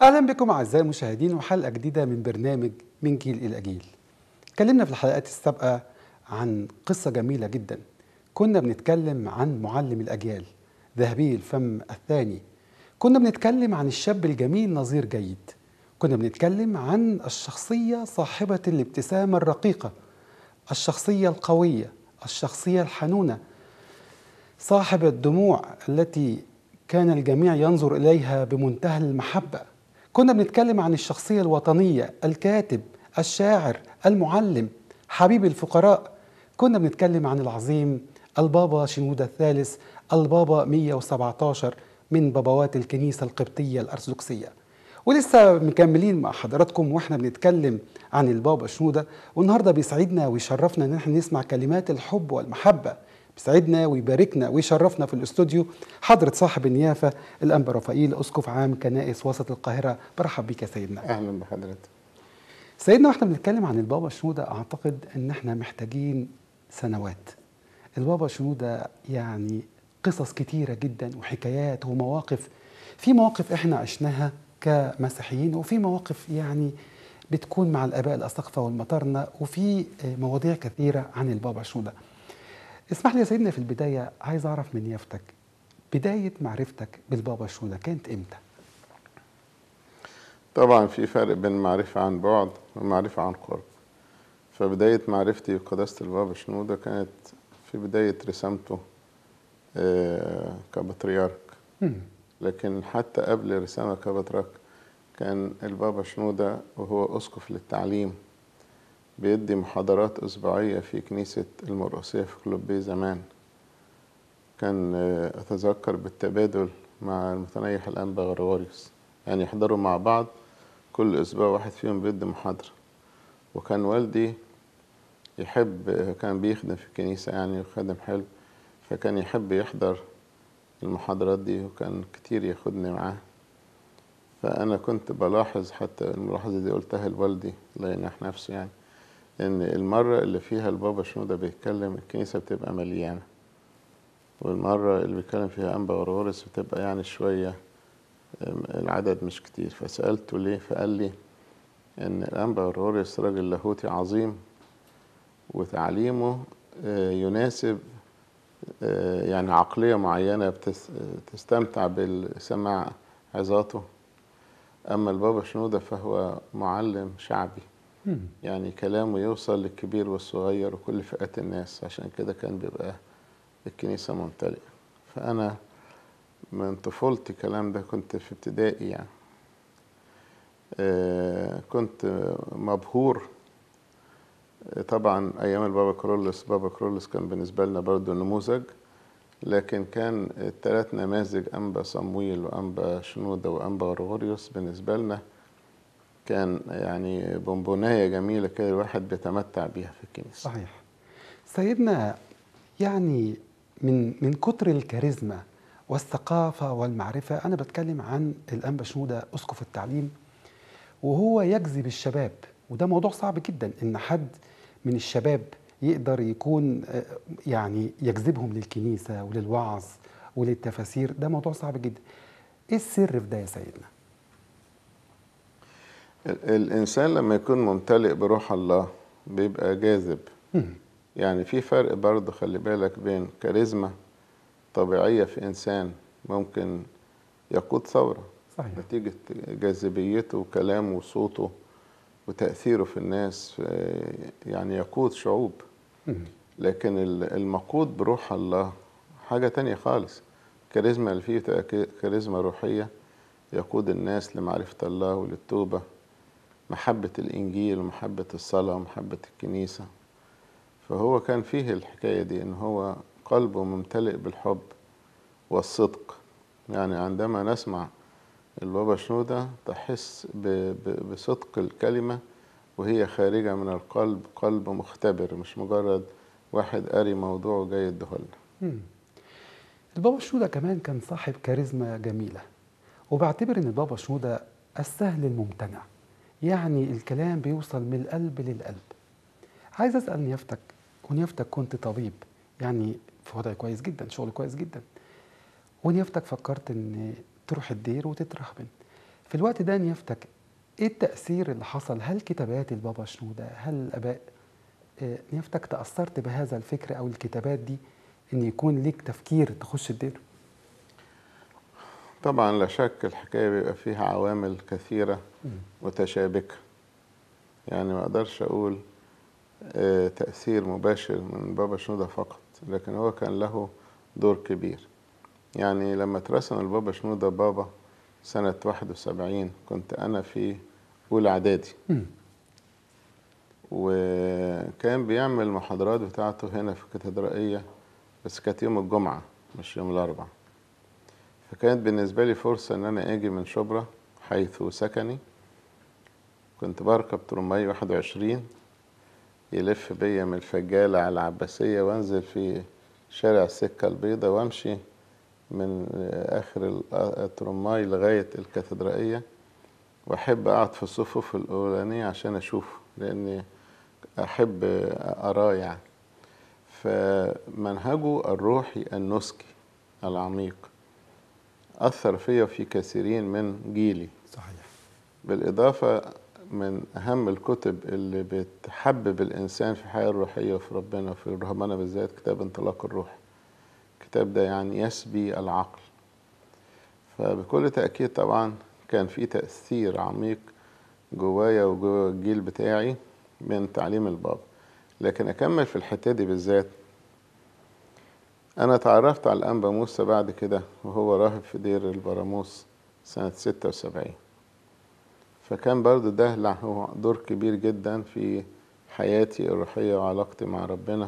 اهلا بكم اعزائي المشاهدين وحلقه جديده من برنامج من جيل الى جيل. اتكلمنا في الحلقات السابقه عن قصه جميله جدا. كنا بنتكلم عن معلم الاجيال ذهبي الفم الثاني. كنا بنتكلم عن الشاب الجميل نظير جيد. كنا بنتكلم عن الشخصيه صاحبه الابتسامه الرقيقه. الشخصيه القويه، الشخصيه الحنونه. صاحب الدموع التي كان الجميع ينظر اليها بمنتهى المحبه كنا بنتكلم عن الشخصيه الوطنيه الكاتب الشاعر المعلم حبيب الفقراء كنا بنتكلم عن العظيم البابا شنودة الثالث البابا 117 من بابوات الكنيسة القبطية الأرثوذكسية ولسه مكملين مع حضراتكم واحنا بنتكلم عن البابا شنودة والنهارده بيسعدنا ويشرفنا ان احنا نسمع كلمات الحب والمحبة بيسعدنا ويباركنا ويشرفنا في الاستوديو حضرة صاحب النيافة الأنبا رفائيل أسقف عام كنائس وسط القاهرة برحب بك يا سيدنا اهلا بحضرتك سيدنا واحنا بنتكلم عن البابا شنودة أعتقد إن احنا محتاجين سنوات البابا شنودة يعني قصص كتيرة جدا وحكايات ومواقف في مواقف احنا عشناها كمسيحيين وفي مواقف يعني بتكون مع الآباء الأساقفة والمطارنة وفي مواضيع كثيرة عن البابا شنودة اسمح لي يا سيدنا في البداية عايز أعرف من يافتك بداية معرفتك بالبابا شنودة كانت إمتى؟ طبعا في فرق بين معرفة عن بعد ومعرفة عن قرب فبداية معرفتي بقداسة البابا شنودة كانت في بداية رسامته آه، كبطريرك مم. لكن حتى قبل رسامة كبطريرك كان البابا شنودة وهو أسقف للتعليم بيدي محاضرات أسبوعية في كنيسة المرقسية في كلوبيه زمان كان آه، أتذكر بالتبادل مع المتنيح الأنبا غريغوريوس يعني يحضروا مع بعض كل أسبوع واحد فيهم بيدي محاضرة وكان والدي يحب كان بيخدم في الكنيسة يعني وخادم حلو فكان يحب يحضر المحاضرات دي وكان كتير ياخدني معاه فأنا كنت بلاحظ حتى الملاحظة دي قلتها لوالدي الله ينح نفسه يعني إن المرة اللي فيها البابا شنودة بيتكلم الكنيسة بتبقى مليانة والمرة اللي بيتكلم فيها أنبا غرغورس بتبقى يعني شوية أم، العدد مش كتير فسألته ليه فقال لي إن الأنبا غرغورس راجل لاهوتي عظيم وتعليمه آه، يناسب آه، يعني عقلية معينة بتس- تستمتع بالسماع عظاته أما البابا شنودة فهو معلم شعبي مم. يعني كلامه يوصل للكبير والصغير وكل فئات الناس عشان كده كان بيبقى الكنيسة ممتلئة فأنا من طفولتي الكلام ده كنت في ابتدائي يعني آه، كنت مبهور آه، طبعا أيام البابا كرولس بابا كرولس كان بالنسبة لنا برضو نموذج لكن كان الثلاث نماذج أنبا صمويل وأنبا شنودة وأنبا غرغوريوس بالنسبة لنا كان يعني بونبوناية جميلة كده الواحد بيتمتع بيها في الكنيسة صحيح سيدنا يعني من من كتر الكاريزما والثقافة والمعرفة أنا بتكلم عن الأنبا شنودة أسقف التعليم وهو يجذب الشباب وده موضوع صعب جدا إن حد من الشباب يقدر يكون آه، يعني يجذبهم للكنيسة وللوعظ وللتفاسير ده موضوع صعب جدا إيه السر في ده يا سيدنا؟ ال- الإنسان لما يكون ممتلئ بروح الله بيبقى جاذب مم. يعني في فرق برضه خلي بالك بين كاريزما طبيعية في إنسان ممكن يقود ثورة صحيح نتيجة جاذبيته وكلامه وصوته وتأثيره في الناس آه، يعني يقود شعوب مم. لكن ال- المقود بروح الله حاجة تانية خالص كاريزما اللي فيه تبقى ك- كاريزما روحية يقود الناس لمعرفة الله وللتوبة محبة الإنجيل ومحبة الصلاة ومحبة الكنيسة فهو كان فيه الحكاية دي إن هو قلبه ممتلئ بالحب والصدق يعني عندما نسمع البابا شنودة تحس ب- ب- بصدق الكلمة وهي خارجة من القلب قلب مختبر مش مجرد واحد قاري موضوع وجاي يديهولنا مم. البابا شنودة كمان كان صاحب كاريزما جميلة وبعتبر ان البابا شنودة السهل الممتنع يعني الكلام بيوصل من القلب للقلب عايز اسال نيافتك ونيافتك كنت طبيب يعني في وضع كويس جدا شغل كويس جدا ونيافتك فكرت ان تروح الدير وتترهبن في الوقت ده نيافتك ايه التأثير اللي حصل هل كتابات البابا شنودة هل الآباء آه، نيافتك تأثرت بهذا الفكر أو الكتابات دي إن يكون ليك تفكير تخش الدير طبعا لا شك الحكاية بيبقى فيها عوامل كثيرة متشابكة يعني ما أقدرش أقول آه، تأثير مباشر من بابا شنودة فقط لكن هو كان له دور كبير يعني لما اترسم البابا شنودة بابا سنة 71 كنت أنا في أولى إعدادي مم. وكان بيعمل المحاضرات بتاعته هنا في الكاتدرائية بس كانت يوم الجمعة مش يوم الأربعاء فكانت بالنسبة لي فرصة إن أنا أجي من شبرا حيث سكني كنت بركب ترمي 21 يلف بيا من الفجالة على العباسية وأنزل في شارع السكة البيضاء وأمشي من آخر ال- الترماي لغاية الكاتدرائية وأحب أقعد في الصفوف الأولانية عشان أشوفه لأني أحب أراه يعني فمنهجه الروحي النسكي العميق أثر فيا في كثيرين من جيلي صحيح بالإضافة من أهم الكتب اللي بتحبب الإنسان في الحياة الروحية وفي ربنا وفي الرهبنة بالذات كتاب انطلاق الروح الكتاب ده يعني يسبي العقل فبكل تأكيد طبعا كان في تأثير عميق جوايا وجوا الجيل بتاعي من تعليم البابا لكن أكمل في الحتة دي بالذات أنا تعرفت على الأنبا موسى بعد كده وهو راهب في دير البراموس سنة ستة وسبعين فكان برضو ده له دور كبير جدا في حياتي الروحية وعلاقتي مع ربنا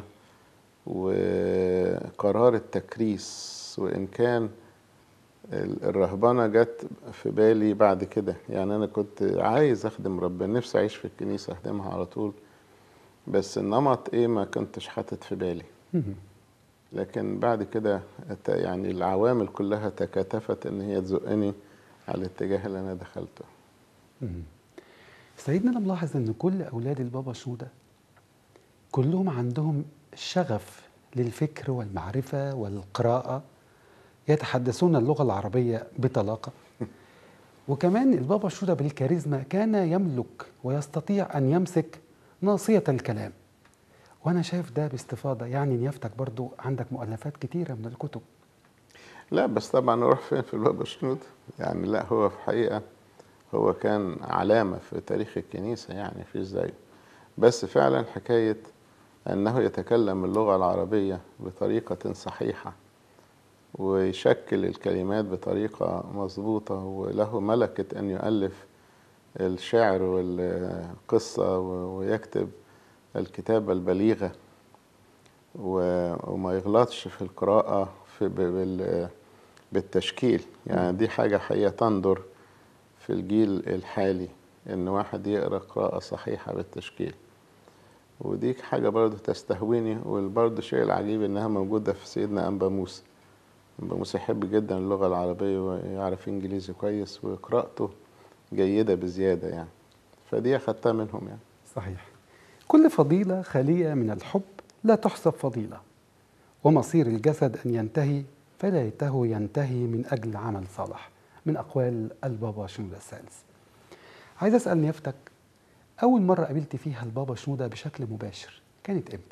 وقرار التكريس وإن كان ال- الرهبنة جت في بالي بعد كده يعني أنا كنت عايز أخدم ربنا نفسي أعيش في الكنيسة أخدمها على طول بس النمط إيه ما كنتش حاطط في بالي مم. لكن بعد كده ت- يعني العوامل كلها تكاتفت إن هي تزقني على الاتجاه اللي أنا دخلته مم. سيدنا انا ملاحظ ان كل اولاد البابا شنودة كلهم عندهم شغف للفكر والمعرفة والقراءة يتحدثون اللغة العربية بطلاقة وكمان البابا شنودة بالكاريزما كان يملك ويستطيع أن يمسك ناصية الكلام وأنا شايف ده باستفاضة يعني نيافتك برضو عندك مؤلفات كتيرة من الكتب لا بس طبعا نروح فين في البابا شنود يعني لا هو في الحقيقة هو كان علامة في تاريخ الكنيسة يعني في زيه بس فعلا حكاية أنه يتكلم اللغة العربية بطريقة صحيحة ويشكل الكلمات بطريقة مظبوطة وله ملكة أن يؤلف الشعر والقصة ويكتب الكتابة البليغة و- وما يغلطش في القراءة في ب- بال- بالتشكيل يعني دي حاجة حقيقة تندر في الجيل الحالي إن واحد يقرأ قراءة صحيحة بالتشكيل ودي حاجة برضو تستهويني وبرضو الشيء العجيب إنها موجودة في سيدنا أنبا موسى أنبا موسى يحب جدا اللغة العربية ويعرف إنجليزي كويس وقراءته جيدة بزيادة يعني فدي أخدتها منهم يعني صحيح كل فضيلة خالية من الحب لا تحسب فضيلة ومصير الجسد أن ينتهي فليته ينتهي من أجل عمل صالح من أقوال البابا شنودة الثالث عايز أسأل نيافتك أول مرة قابلت فيها البابا شنودة بشكل مباشر كانت إمتى؟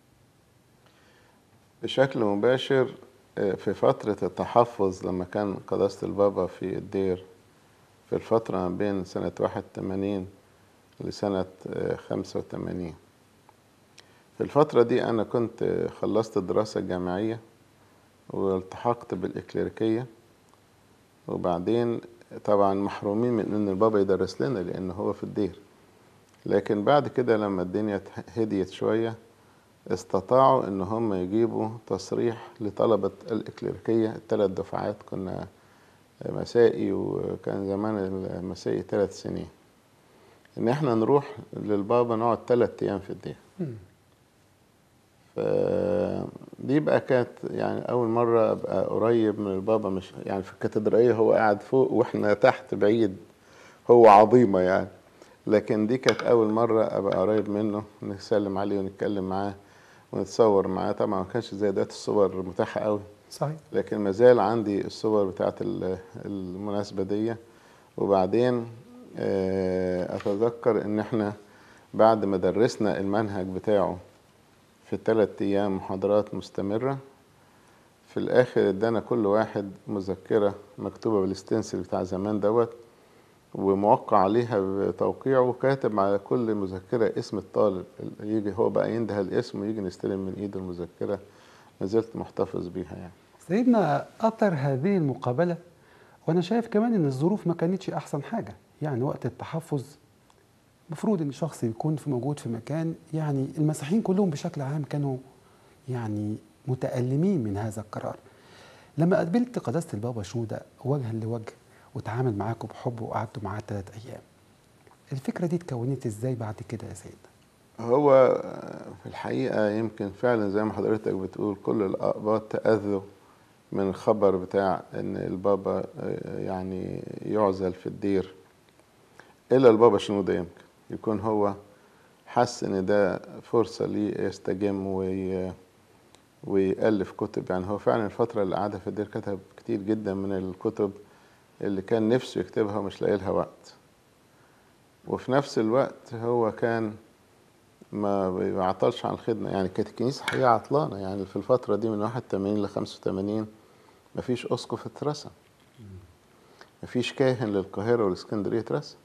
بشكل مباشر آه، في فترة التحفظ لما كان قداسة البابا في الدير في الفترة ما بين سنة واحد وثمانين لسنة آه، خمسة وثمانين في الفترة دي أنا كنت آه، خلصت الدراسة الجامعية والتحقت بالإكليريكية وبعدين طبعا محرومين من إن البابا يدرس لنا لأن هو في الدير لكن بعد كده لما الدنيا هديت شوية استطاعوا ان هم يجيبوا تصريح لطلبة الإكليريكية الثلاث دفعات كنا مسائي وكان زمان المسائي ثلاث سنين ان احنا نروح للبابا نقعد ثلاث ايام في الدير مم. فدي بقى كانت يعني اول مرة ابقى قريب من البابا مش يعني في الكاتدرائية هو قاعد فوق واحنا تحت بعيد هو عظيمة يعني لكن دي كانت اول مرة ابقى قريب منه نسلم عليه ونتكلم معاه ونتصور معاه طبعا ما كانش زي دلوقتي الصور متاحة قوي صحيح لكن ما زال عندي الصور بتاعت ال- المناسبة دي وبعدين آه، اتذكر ان احنا بعد ما درسنا المنهج بتاعه في ثلاث ايام محاضرات مستمرة في الاخر ادانا كل واحد مذكرة مكتوبة بالستنسل بتاع زمان دوت وموقع عليها بتوقيعه وكاتب على كل مذكرة اسم الطالب يجي هو بقى ينده الاسم ويجي نستلم من ايده المذكرة ما زلت محتفظ بيها يعني سيدنا أثر هذه المقابلة وأنا شايف كمان إن الظروف ما كانتش أحسن حاجة يعني وقت التحفظ المفروض إن شخص يكون في موجود في مكان يعني المسيحيين كلهم بشكل عام كانوا يعني متألمين من هذا القرار لما قابلت قداسة البابا شنودة وجها لوجه وتعامل معاكم بحب وقعدتوا معاه ثلاث أيام الفكرة دي اتكونت إزاي بعد كده يا سيدنا؟ هو في الحقيقة يمكن فعلا زي ما حضرتك بتقول كل الأقباط تأذوا من الخبر بتاع إن البابا يعني يعزل في الدير إلا البابا شنودة يمكن يكون هو حس إن ده فرصة ليه يستجم وي ويألف كتب يعني هو فعلا الفترة اللي قعدها في الدير كتب كتير جدا من الكتب اللي كان نفسه يكتبها ومش لاقي لها وقت وفي نفس الوقت هو كان ما بيعطلش عن الخدمة يعني كانت الكنيسة حقيقة عطلانة يعني في الفترة دي من 81 ل 85 مفيش أسقف اترسم مفيش كاهن للقاهرة والإسكندرية اترسم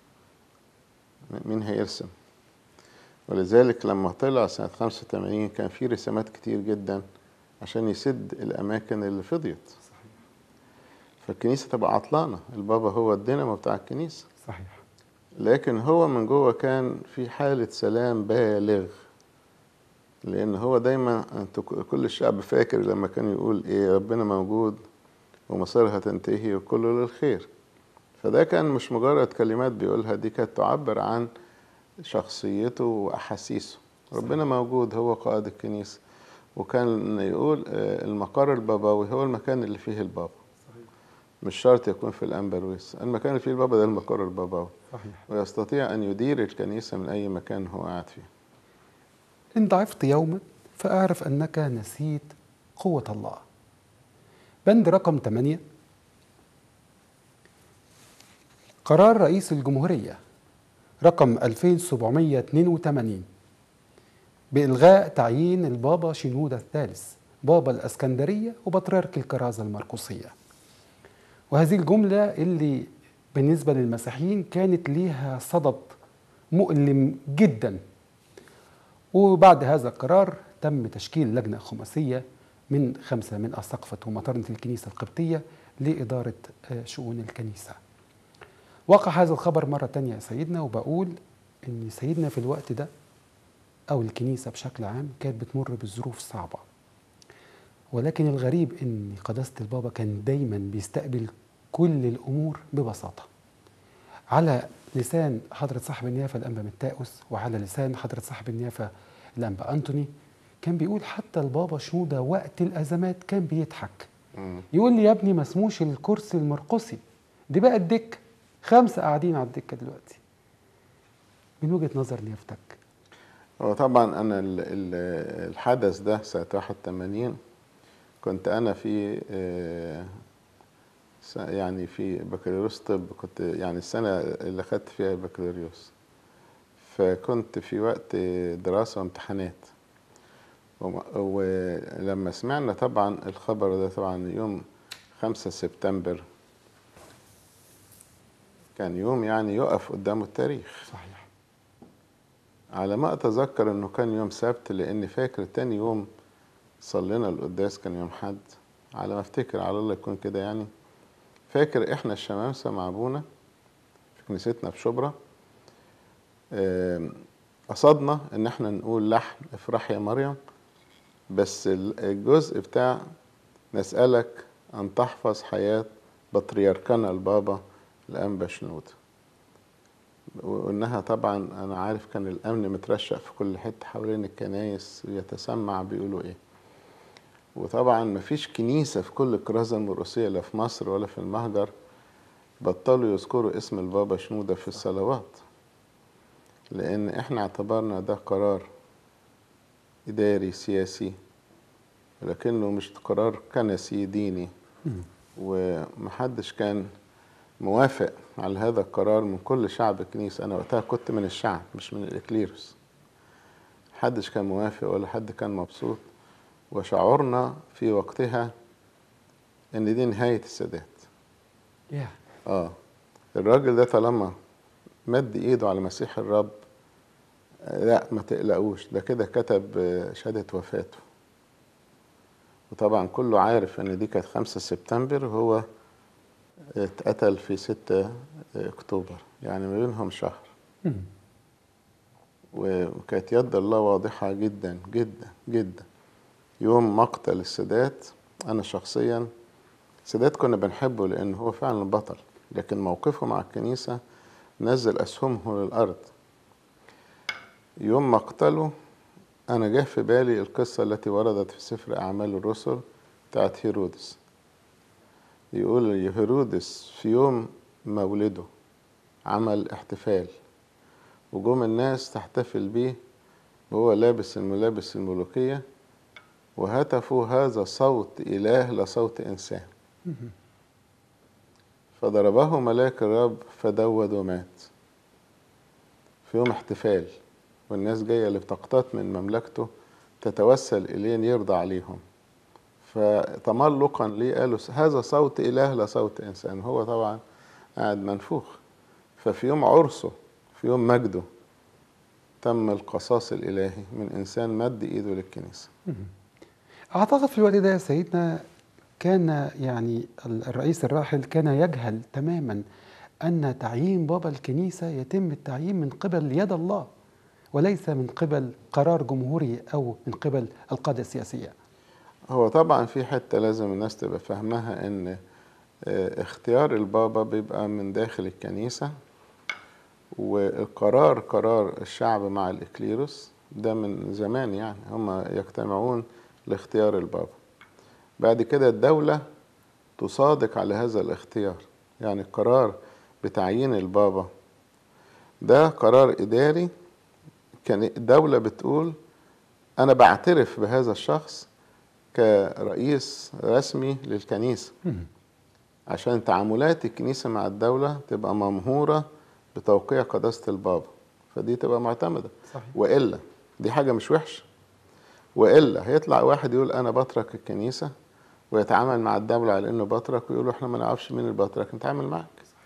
مين هيرسم ولذلك لما طلع سنة 85 كان في رسامات كتير جدا عشان يسد الأماكن اللي فضيت فالكنيسة تبقى عطلانة البابا هو الدينامو بتاع الكنيسة صحيح لكن هو من جوه كان في حالة سلام بالغ لأن هو دايما انتوا كل الشعب فاكر لما كان يقول إيه ربنا موجود ومصيرها تنتهي وكله للخير فده كان مش مجرد كلمات بيقولها دي كانت تعبر عن شخصيته وأحاسيسه ربنا موجود هو قائد الكنيسة وكان يقول آه، المقر البابوي هو المكان اللي فيه البابا مش شرط يكون في الأنبرويس المكان اللي فيه البابا ده المقر البابوي صحيح ويستطيع أن يدير الكنيسة من أي مكان هو قاعد فيه إن ضعفت يوما فأعرف أنك نسيت قوة الله بند رقم 8 قرار رئيس الجمهورية رقم 2782 بإلغاء تعيين البابا شنودة الثالث بابا الأسكندرية وبطريرك الكرازة المرقسية وهذه الجملة اللي بالنسبة للمسيحيين كانت ليها صدد مؤلم جدا وبعد هذا القرار تم تشكيل لجنة خماسية من خمسة من أساقفة ومطارنة الكنيسة القبطية لإدارة آه، شؤون الكنيسة وقع هذا الخبر مرة تانية يا سيدنا وبقول إن سيدنا في الوقت ده أو الكنيسة بشكل عام كانت بتمر بظروف صعبة ولكن الغريب إن قداسة البابا كان دايما بيستقبل كل الأمور ببساطة على لسان حضرة صاحب النيافة الأنبا متاؤس وعلى لسان حضرة صاحب النيافة الأنبا أنتوني كان بيقول حتى البابا شنودة وقت الأزمات كان بيضحك يقول لي يا ابني ما اسموش الكرسي المرقسي دي بقى الدكة خمسة قاعدين على الدكة دلوقتي من وجهة نظر نيافتك هو طبعا أنا ال- ال- الحدث ده سنة 81 كنت أنا في آه، س- يعني في بكالوريوس طب كنت يعني السنة اللي خدت فيها البكالوريوس فكنت في وقت دراسة وامتحانات وم- ولما سمعنا طبعا الخبر ده طبعا يوم 5 سبتمبر كان يوم يعني يقف قدامه التاريخ صحيح على ما اتذكر انه كان يوم سبت لاني فاكر تاني يوم صلينا القداس كان يوم حد على ما افتكر على الله يكون كده يعني فاكر احنا الشمامسه مع ابونا في كنيستنا في شبرا آم، قصدنا ان احنا نقول لحن افرح يا مريم بس ال- الجزء بتاع نسألك أن تحفظ حياة بطريركنا البابا الأنبا شنود وإنها طبعا أنا عارف كان الأمن مترشق في كل حتة حوالين الكنايس ويتسمع بيقولوا إيه وطبعا مفيش كنيسة في كل الكرازة المرقسية لا في مصر ولا في المهجر بطلوا يذكروا اسم البابا شنودة في الصلوات لأن إحنا اعتبرنا ده قرار إداري سياسي لكنه مش قرار كنسي ديني مم. ومحدش كان موافق على هذا القرار من كل شعب الكنيسة أنا وقتها كنت من الشعب مش من الإكليروس محدش كان موافق ولا حد كان مبسوط وشعرنا في وقتها إن دي نهاية السادات يا آه الراجل ده طالما مد إيده على مسيح الرب آه، لا ما تقلقوش ده كده كتب آه، شهادة وفاته وطبعا كله عارف ان دي كانت 5 سبتمبر وهو اتقتل في 6 اكتوبر يعني ما بينهم شهر مم. وكانت يد الله واضحة جدا جدا جدا يوم مقتل السادات أنا شخصيا السادات كنا بنحبه لأن هو فعلا بطل لكن موقفه مع الكنيسة نزل أسهمه للأرض يوم مقتله أنا جه في بالي القصة التي وردت في سفر أعمال الرسل بتاعت هيرودس يقول هيرودس في يوم مولده عمل احتفال وجم الناس تحتفل بيه وهو لابس الملابس الملوكية وهتفوا هذا صوت إله لا صوت إنسان فضربه ملاك الرب فدود ومات في يوم احتفال والناس جاية اللي بتقتات من مملكته تتوسل إليه إن يرضى عليهم فتملقا ليه قالوا هذا صوت إله لا صوت إنسان هو طبعا قاعد منفوخ ففي يوم عرسه في يوم مجده تم القصاص الإلهي من إنسان مد إيده للكنيسة أعتقد في الوقت ده يا سيدنا كان يعني الرئيس الراحل كان يجهل تماما أن تعيين بابا الكنيسة يتم التعيين من قبل يد الله وليس من قبل قرار جمهوري أو من قبل القادة السياسية هو طبعا في حتة لازم الناس تبقى فاهمها إن آه، اختيار البابا بيبقى من داخل الكنيسة والقرار قرار الشعب مع الإكليروس ده من زمان يعني هم يجتمعون لاختيار البابا بعد كده الدولة تصادق على هذا الاختيار يعني القرار بتعيين البابا ده قرار إداري كان الدولة بتقول أنا بعترف بهذا الشخص كرئيس رسمي للكنيسة عشان تعاملات الكنيسة مع الدولة تبقى ممهورة بتوقيع قداسة البابا فدي تبقى معتمدة صحيح. وإلا دي حاجة مش وحشة وإلا هيطلع واحد يقول أنا بترك الكنيسة ويتعامل مع الدولة على إنه بترك ويقولوا إحنا ما نعرفش مين البطرك نتعامل معاك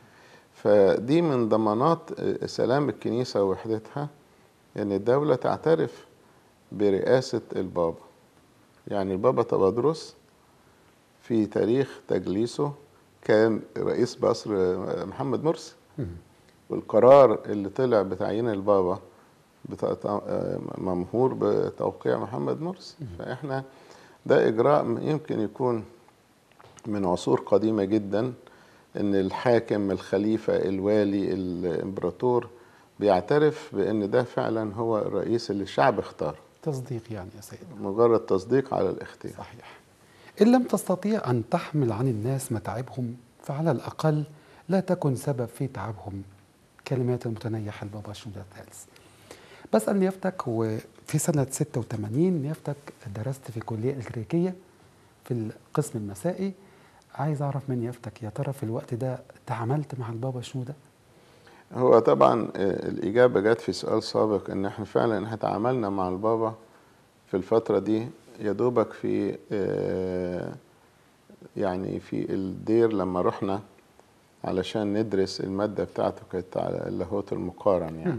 فدي من ضمانات سلام الكنيسة ووحدتها إن الدولة تعترف برئاسة البابا يعني البابا تبادرس في تاريخ تجليسه كان رئيس مصر محمد مرسي والقرار اللي طلع بتعيين البابا بتا- ممهور بتوقيع محمد مرسي فاحنا ده اجراء يمكن يكون من عصور قديمه جدا ان الحاكم الخليفه الوالي الامبراطور بيعترف بان ده فعلا هو الرئيس اللي الشعب اختاره تصديق يعني يا سيدنا مجرد تصديق على الاختيار صحيح إن لم تستطيع أن تحمل عن الناس متاعبهم فعلى الأقل لا تكن سبب في تعبهم كلمات المتنيح البابا شنودة الثالث بسأل نيافتك وفي سنة 86 نيافتك درست في الكلية الجريكية في القسم المسائي عايز أعرف من نيافتك يا ترى في الوقت ده تعاملت مع البابا شنودة هو طبعا آه، الإجابة جت في سؤال سابق إن إحنا فعلا إحنا تعاملنا مع البابا في الفترة دي يا دوبك في آه، يعني في الدير لما رحنا علشان ندرس المادة بتاعته كانت على اللاهوت المقارن يعني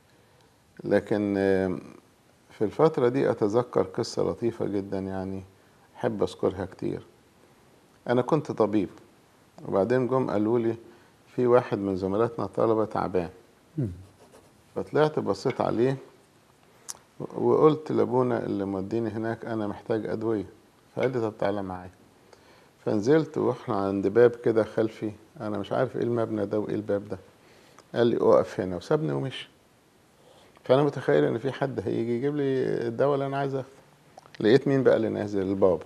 لكن آه، في الفترة دي أتذكر قصة لطيفة جدا يعني أحب أذكرها كتير أنا كنت طبيب وبعدين جم قالوا لي في واحد من زملاتنا طلبة تعبان مم. فطلعت بصيت عليه وقلت لابونا اللي موديني هناك انا محتاج ادويه فقال لي طب تعالى معايا فنزلت واحنا عند باب كده خلفي انا مش عارف ايه المبنى ده وايه الباب ده قال لي اقف هنا وسابني ومشي فانا متخيل ان في حد هيجي يجيب لي الدواء اللي انا عايز اخده لقيت مين بقى اللي نازل البابا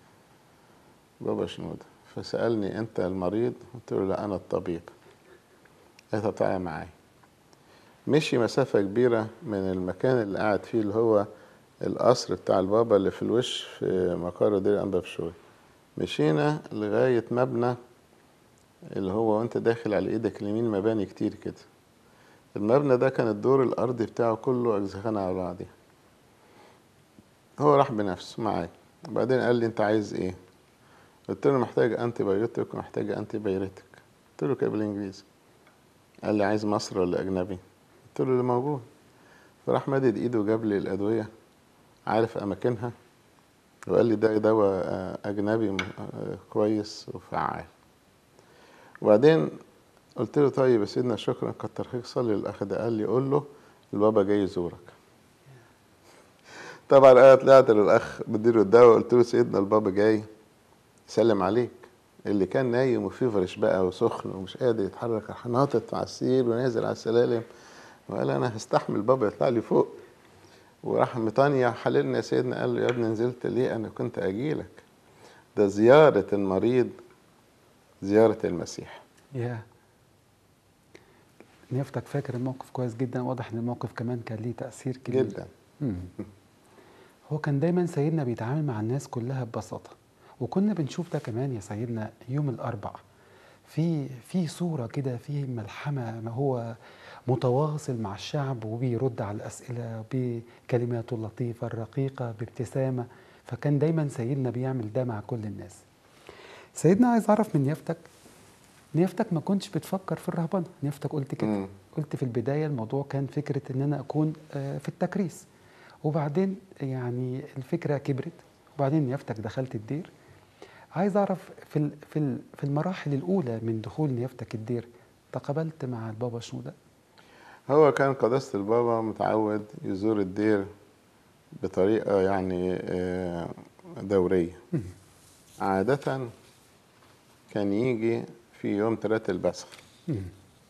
بابا شنودة فسألني أنت المريض قلت له لا أنا الطبيب قال طب تعالى معايا مشي مسافة كبيرة من المكان اللي قاعد فيه اللي هو القصر بتاع البابا اللي في الوش في مقر دير أنبا بشوي مشينا لغاية مبنى اللي هو وانت داخل على ايدك اليمين مباني كتير كده المبنى ده كان الدور الارضي بتاعه كله اجزخانة على بعضها هو راح بنفسه معايا وبعدين قال لي انت عايز ايه قلت له محتاج انتي بايوتيك ومحتاج انتي بايريتك قلت له كده بالانجليزي قال لي عايز مصر ولا اجنبي قلت له اللي موجود فراح مدد ايده وجاب لي الادويه عارف اماكنها وقال لي ده دواء اجنبي كويس وفعال وبعدين قلت له طيب يا سيدنا شكرا كتر خيرك صلي للاخ ده قال لي قول له البابا جاي يزورك طبعا انا طلعت للاخ بديله الدواء قلت له سيدنا البابا جاي يسلم عليك اللي كان نايم وفيفرش بقى وسخن ومش قادر يتحرك راح ناطط على السرير ونازل على السلالم وقال انا هستحمل بابا يطلع لي فوق وراح مطانيا حللني يا سيدنا قال له يا ابني نزلت ليه انا كنت اجيلك ده زيارة المريض زيارة المسيح يا نيافتك فاكر الموقف كويس جدا واضح ان الموقف كمان كان ليه تأثير كبير جدا مم. هو كان دايما سيدنا بيتعامل مع الناس كلها ببساطة وكنا بنشوف ده كمان يا سيدنا يوم الأربع في في صورة كده في ملحمة ما هو متواصل مع الشعب وبيرد على الأسئلة بكلماته اللطيفة الرقيقة بابتسامة فكان دايما سيدنا بيعمل ده مع كل الناس سيدنا عايز أعرف من نيافتك نيافتك ما كنتش بتفكر في الرهبنة نيافتك قلت كده مم. قلت في البداية الموضوع كان فكرة إن أنا أكون آه، في التكريس وبعدين يعني الفكرة كبرت وبعدين نيافتك دخلت الدير عايز أعرف في ال- في ال- في المراحل الأولى من دخول نيافتك الدير تقابلت مع البابا شنودة هو كان قداسة البابا متعود يزور الدير بطريقة يعني آه، دورية عادة كان يجي في يوم تلاتة البسخ مم.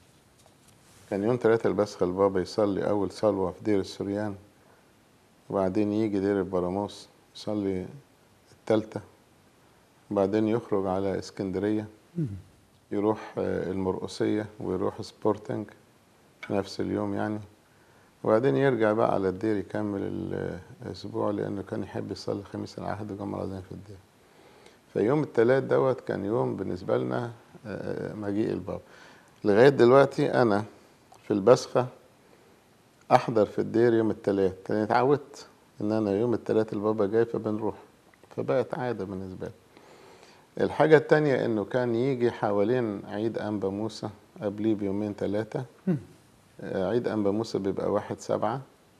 كان يوم تلاتة البسخ البابا يصلي أول صلوة في دير السوريان وبعدين يجي دير البراموس يصلي التالتة وبعدين يخرج على اسكندرية مم. يروح آه، المرقسية ويروح سبورتنج في نفس اليوم يعني وبعدين يرجع بقى على الدير يكمل الأسبوع لأنه كان يحب يصلي خميس العهد وجمعة العظيم في الدير فيوم التلات دوت كان يوم بالنسبة لنا آه، مجيء البابا لغاية دلوقتي أنا في البسخة أحضر في الدير يوم التلات لأني اتعودت إن أنا يوم التلات البابا جاي فبنروح فبقت عادة بالنسبة لي الحاجة التانية إنه كان يجي حوالين عيد أنبا موسى قبليه بيومين ثلاثة مم. عيد أنبا موسى بيبقى واحد سبعة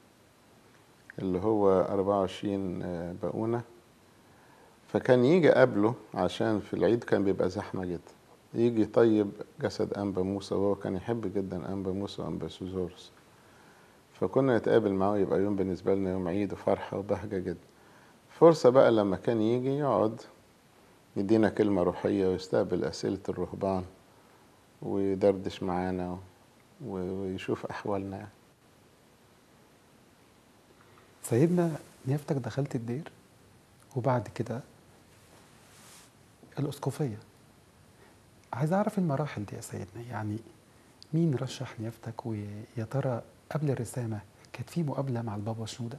اللي هو أربعة وعشرين بقونة فكان يجي قبله عشان في العيد كان بيبقى زحمة جدا يجي طيب جسد أنبا موسى وهو كان يحب جدا أنبا موسى وأنبا سوزورس فكنا نتقابل معاه يبقى يوم بالنسبة لنا يوم عيد وفرحة وبهجة جدا فرصة بقى لما كان يجي يقعد يدينا كلمة روحية ويستقبل أسئلة الرهبان ويدردش معانا و- ويشوف أحوالنا يعني. سيدنا نيافتك دخلت الدير وبعد كده الأسقفية عايز أعرف المراحل دي يا سيدنا يعني مين رشح نيافتك ويا ترى قبل الرسامة كانت في مقابلة مع البابا شنودة؟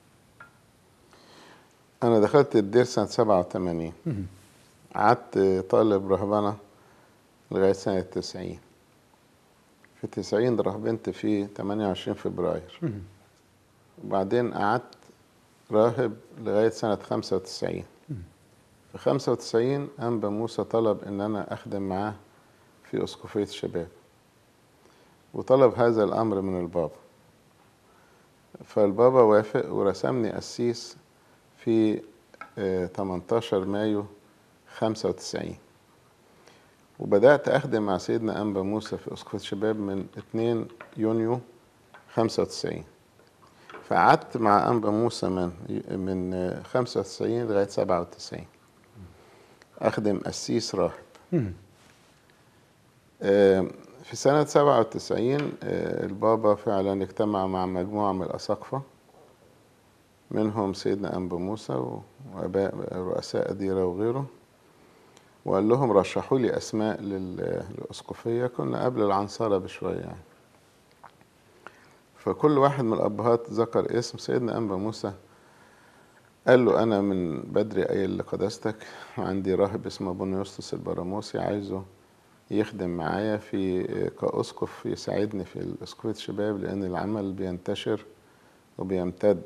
أنا دخلت الدير سنة سبعة وثمانين مم. قعدت طالب رهبنة لغاية سنة تسعين في تسعين رهبنت في 28 فبراير مم. وبعدين قعدت راهب لغاية سنة خمسة وتسعين مم. في خمسة وتسعين أنبا موسى طلب إن أنا أخدم معاه في أسقفية الشباب وطلب هذا الأمر من البابا فالبابا وافق ورسمني قسيس في آه، 18 مايو 95 وبدأت أخدم مع سيدنا أنبا موسى في أسقفية الشباب من 2 يونيو 95 فقعدت مع أنبا موسى من من آه، 95 لغاية 97 أخدم قسيس راهب مم. آه، في سنة 97 آه، البابا فعلا اجتمع مع مجموعة من الأساقفة منهم سيدنا أنبا موسى وآباء رؤساء أديرة وغيره وقال لهم رشحوا لي أسماء لل- للأسقفية كنا قبل العنصرة بشوية يعني فكل واحد من الأبهات ذكر اسم سيدنا أنبا موسى قال له أنا من بدري قايل لقداستك عندي راهب اسمه أبونا يسطس البراموسي عايزه يخدم معايا في كأسقف يساعدني في الأسقفية الشباب لأن العمل بينتشر وبيمتد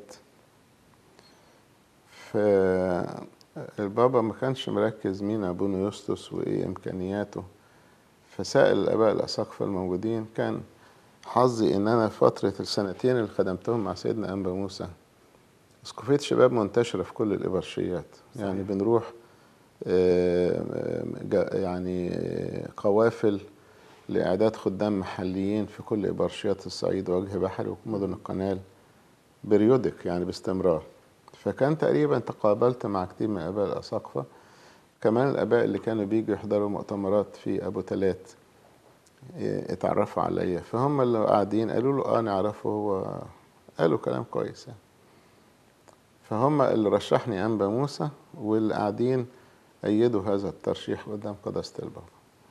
فالبابا ما كانش مركز مين أبونا يسطس وإيه إمكانياته فسأل الآباء الأساقفة الموجودين كان حظي إن أنا في فترة السنتين اللي خدمتهم مع سيدنا أنبا موسى أسقفية الشباب منتشرة في كل الإبرشيات يعني صحيح. بنروح آه، جا- يعني آه، قوافل لإعداد خدام محليين في كل إبرشيات الصعيد ووجه بحري ومدن القنال بريودك يعني باستمرار فكان تقريبا تقابلت مع كتير من آباء الأساقفة كمان الآباء اللي كانوا بيجوا يحضروا مؤتمرات في أبو تلات إيه، اتعرفوا عليا فهم اللي قاعدين قالوا له اه نعرفه هو قالوا كلام كويس يعني فهم اللي رشحني أنبا موسى واللي قاعدين أيدوا هذا الترشيح قدام قداسة البابا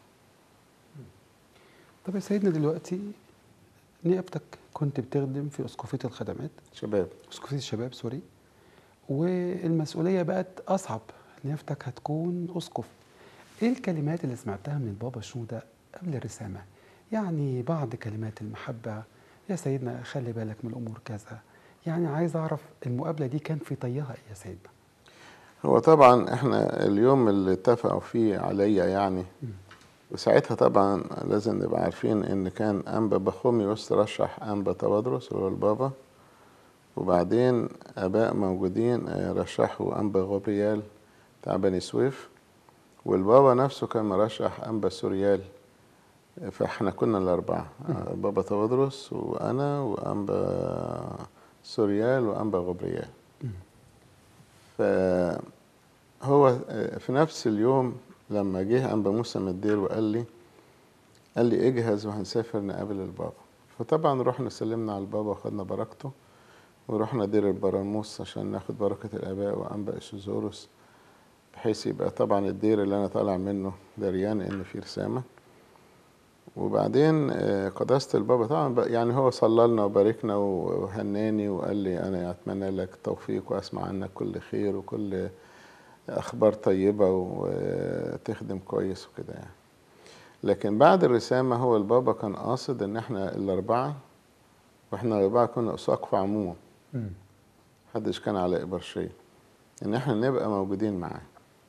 طب يا سيدنا دلوقتي نيابتك كنت بتخدم في اسقفيه الخدمات شباب اسقفيه الشباب سوري والمسؤوليه بقت اصعب نيابتك هتكون اسقف ايه الكلمات اللي سمعتها من البابا شنودة قبل الرسامه يعني بعض كلمات المحبه يا سيدنا خلي بالك من الامور كذا يعني عايز اعرف المقابله دي كان في طيها ايه يا سيدنا هو طبعا احنا اليوم اللي اتفقوا فيه عليا يعني وساعتها طبعا لازم نبقى عارفين ان كان انبا بخوميوس رشح انبا تبادرس اللي هو البابا وبعدين اباء موجودين آه، رشحوا انبا غبريال بتاع بني سويف والبابا نفسه كان مرشح انبا سوريال فاحنا كنا الاربعه آه، بابا تبادرس وانا وانبا سوريال وانبا غبريال فهو في نفس اليوم لما جه أنبا موسى من الدير وقال لي قال لي اجهز وهنسافر نقابل البابا فطبعا رحنا سلمنا على البابا وخدنا بركته ورحنا دير البراموس عشان ناخد بركة الآباء وأنبا إشيزوروس بحيث يبقى طبعا الدير اللي أنا طالع منه دريان إن في رسامة وبعدين آه، قداسة البابا طبعا بقى- يعني هو صلى لنا وباركنا وهناني وقال لي أنا أتمنى لك التوفيق وأسمع عنك كل خير وكل أخبار طيبة وتخدم كويس وكده يعني لكن بعد الرسامة هو البابا كان قاصد إن إحنا الأربعة وإحنا الأربعة كنا أساقفة عموما مم. محدش كان على إبرشية إن إحنا نبقى موجودين معاه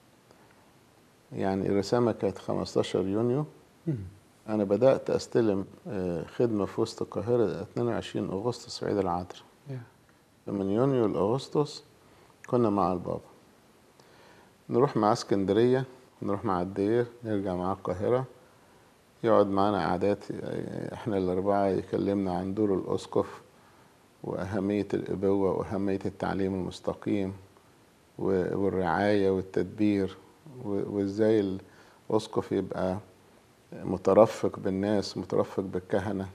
يعني الرسامة كانت 15 يونيو مم. أنا بدأت أستلم آه، خدمة في وسط القاهرة 22 أغسطس عيد العذراء يا. من يونيو لأغسطس كنا مع البابا نروح مع اسكندرية نروح مع الدير نرجع مع القاهرة يقعد معانا قعدات آه، احنا الأربعة يكلمنا عن دور الأسقف وأهمية الأبوة وأهمية التعليم المستقيم و- والرعاية والتدبير و- وإزاي الأسقف يبقى مترفق بالناس مترفق بالكهنة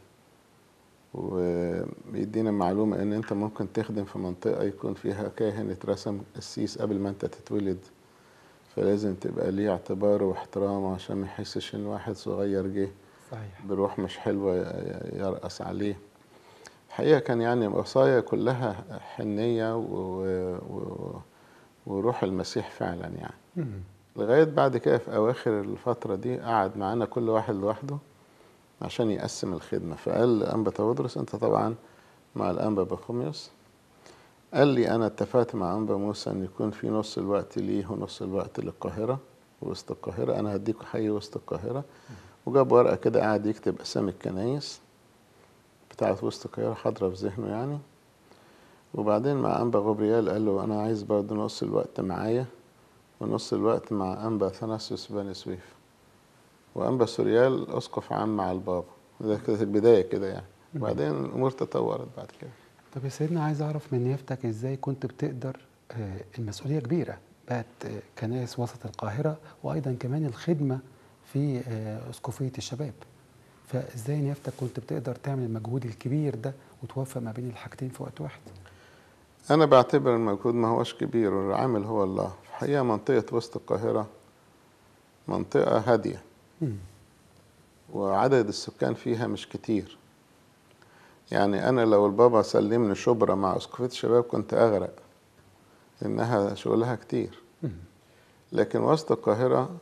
وبيدينا معلومة إن أنت ممكن تخدم في منطقة يكون فيها كاهن اترسم قسيس قبل ما أنت تتولد فلازم تبقى ليه اعتباره واحترامه عشان ما يحسش إن واحد صغير جه صحيح بروح مش حلوة ي- يرقص عليه الحقيقة كان يعني وصايا كلها حنية و... و... وروح المسيح فعلا يعني مم. لغاية بعد كده في أواخر الفترة دي قعد معانا كل واحد لوحده عشان يقسم الخدمة فقال لأنبا تودرس أنت طبعا مع الأنبا بخوميوس قال لي أنا اتفقت مع أنبا موسى إن يكون في نص الوقت ليه ونص الوقت للقاهرة وسط القاهرة أنا هديكوا حي وسط القاهرة وجاب ورقة كده قعد يكتب أسامي الكنايس بتاعت وسط القاهرة حاضرة في ذهنه يعني وبعدين مع أنبا غبريال قال له أنا عايز برضه نص الوقت معايا ونص الوقت مع أنبا ثناسيوس بني سويف وأنبا سوريال أسقف عام مع البابا ده كانت البداية كده يعني وبعدين الأمور تطورت بعد كده طب يا سيدنا عايز اعرف من نيافتك ازاي كنت بتقدر آه، المسؤوليه كبيره بقت آه، كنائس وسط القاهره وايضا كمان الخدمه في آه، اسقفيه الشباب فازاي نيافتك كنت بتقدر تعمل المجهود الكبير ده وتوفق ما بين الحاجتين في وقت واحد أنا بعتبر المجهود ما هوش كبير والعامل هو الله في الحقيقة منطقة وسط القاهرة منطقة هادية مم. وعدد السكان فيها مش كتير يعني أنا لو البابا سلمني شبرا مع أسقفية الشباب كنت أغرق لأنها شغلها كتير مم. لكن وسط القاهرة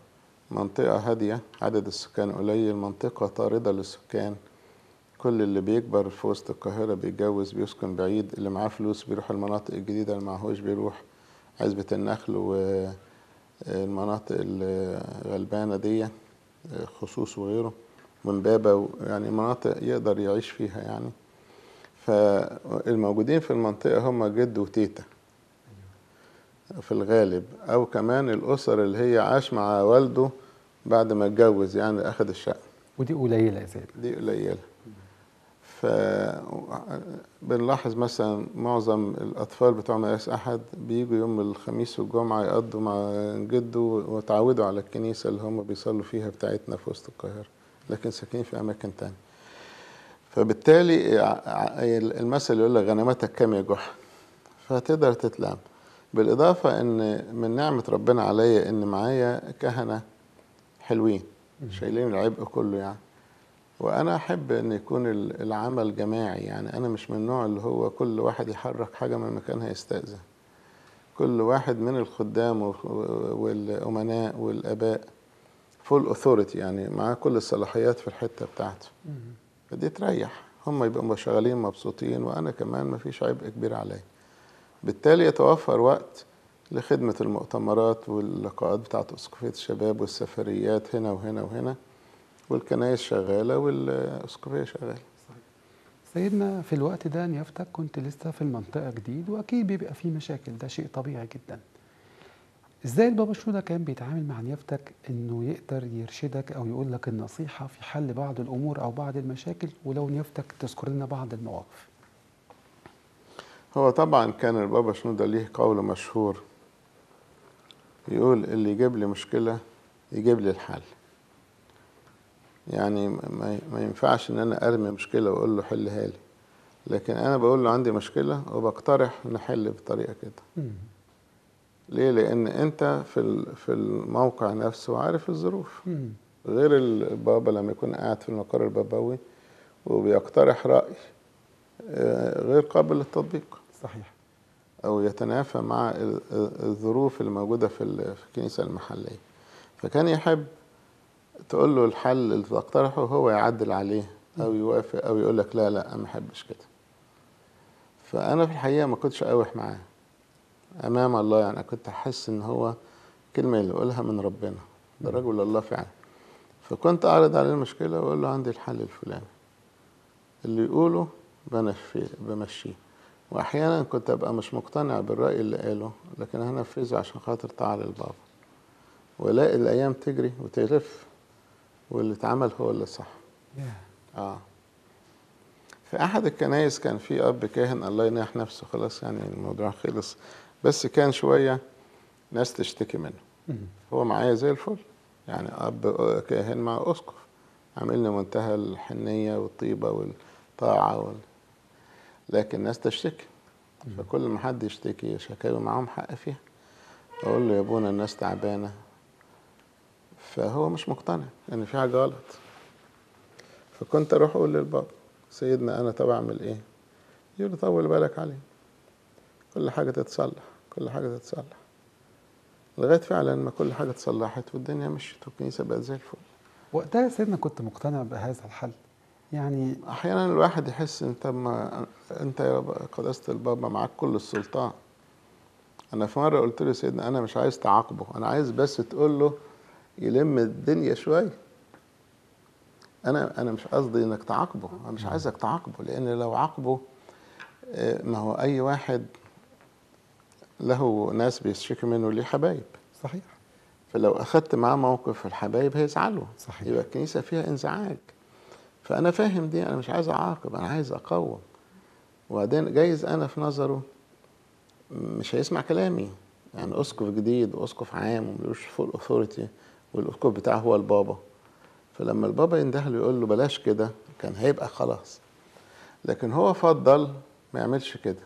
منطقة هادية عدد السكان قليل منطقة طاردة للسكان كل اللي بيكبر في وسط القاهرة بيتجوز بيسكن بعيد اللي معاه فلوس بيروح المناطق الجديدة اللي معهوش بيروح عزبة النخل والمناطق الغلبانة دي خصوص وغيره من بابا يعني مناطق يقدر يعيش فيها يعني فالموجودين في المنطقة هم جد وتيتا في الغالب أو كمان الأسر اللي هي عاش مع والده بعد ما اتجوز يعني أخد الشقة ودي قليلة يا سيد دي قليلة ف بنلاحظ مثلا معظم الأطفال بتوع مدارس أحد بيجوا يوم الخميس والجمعة يقضوا مع جده وتعودوا على الكنيسة اللي هم بيصلوا فيها بتاعتنا في وسط القاهرة لكن ساكنين في أماكن تانية فبالتالي المثل يقول لك غنمتك كام يا جحا فتقدر تتلام بالإضافة إن من نعمة ربنا عليا إن معايا كهنة حلوين شايلين العبء كله يعني وأنا أحب إن يكون العمل جماعي يعني أنا مش من النوع اللي هو كل واحد يحرك حاجة من مكانها يستأذن كل واحد من الخدام والأمناء والآباء فول أوثوريتي يعني معاه كل الصلاحيات في الحتة بتاعته فدي تريح هم يبقوا شغالين مبسوطين وأنا كمان مفيش عبء كبير عليا بالتالي يتوفر وقت لخدمة المؤتمرات واللقاءات بتاعت أسقفية الشباب والسفريات هنا وهنا وهنا والكنايس شغالة والأسقفية شغالة سيدنا في الوقت ده نيافتك كنت لسه في المنطقة جديد وأكيد بيبقى فيه مشاكل ده شيء طبيعي جدا ازاي البابا شنودة كان بيتعامل مع نيافتك انه يقدر يرشدك او يقول لك النصيحة في حل بعض الامور او بعض المشاكل ولو نيافتك تذكر لنا بعض المواقف هو طبعا كان البابا شنودة ليه قول مشهور يقول اللي يجيب لي مشكلة يجيب لي الحل يعني ما ينفعش ان انا ارمي مشكلة واقول له حلها لي لكن انا بقول له عندي مشكلة وبقترح نحل بطريقة كده ليه لان انت في في الموقع نفسه عارف الظروف غير البابا لما يكون قاعد في المقر البابوي وبيقترح رأي غير قابل للتطبيق صحيح او يتنافى مع الظروف اللي موجوده في الكنيسه المحليه فكان يحب تقول له الحل اللي تقترحه هو يعدل عليه او يوافق او يقول لك لا لا انا ما احبش كده فانا في الحقيقه ما كنتش اقاوح معاه امام الله يعني كنت احس ان هو كلمه اللي يقولها من ربنا ده رجل الله فعلا فكنت اعرض عليه المشكله واقول له عندي الحل الفلاني اللي يقوله بمشيه واحيانا كنت ابقى مش مقتنع بالراي اللي قاله لكن هنفذه عشان خاطر طاعه للبابا والاقي الايام تجري وتلف واللي اتعمل هو اللي صح yeah. اه في احد الكنايس كان في اب كاهن الله يناح نفسه خلاص يعني الموضوع خلص بس كان شويه ناس تشتكي منه هو معايا زي الفل يعني اب كاهن مع اسقف عاملني منتهى الحنيه والطيبه والطاعه وال... لكن الناس تشتكي فكل ما حد يشتكي شكاوي معاهم حق فيها اقول له يا ابونا الناس تعبانه فهو مش مقتنع ان في حاجه غلط فكنت اروح اقول للبابا سيدنا انا طب اعمل ايه يقول لي طول بالك عليه كل حاجه تتصلح كل حاجه تتصلح لغايه فعلا ما كل حاجه اتصلحت والدنيا مشيت والكنيسه بقت زي الفل وقتها يا سيدنا كنت مقتنع بهذا الحل يعني احيانا الواحد يحس ان طب ما انت يا قداسه البابا معاك كل السلطان انا في مره قلت له سيدنا انا مش عايز تعاقبه انا عايز بس تقول له يلم الدنيا شويه انا انا مش قصدي انك تعاقبه انا مش عايزك تعاقبه لان لو عاقبه ما هو اي واحد له ناس بيشتكي منه ليه حبايب صحيح فلو اخدت معاه موقف الحبايب هيزعلوا صحيح يبقى الكنيسه فيها انزعاج فانا فاهم دي انا مش عايز اعاقب انا عايز اقوم وبعدين جايز انا في نظره مش هيسمع كلامي يعني اسقف جديد واسقف عام وملوش فول اوثوريتي والاسقف بتاعه هو البابا فلما البابا يندهله يقول له بلاش كده كان هيبقى خلاص لكن هو فضل ما يعملش كده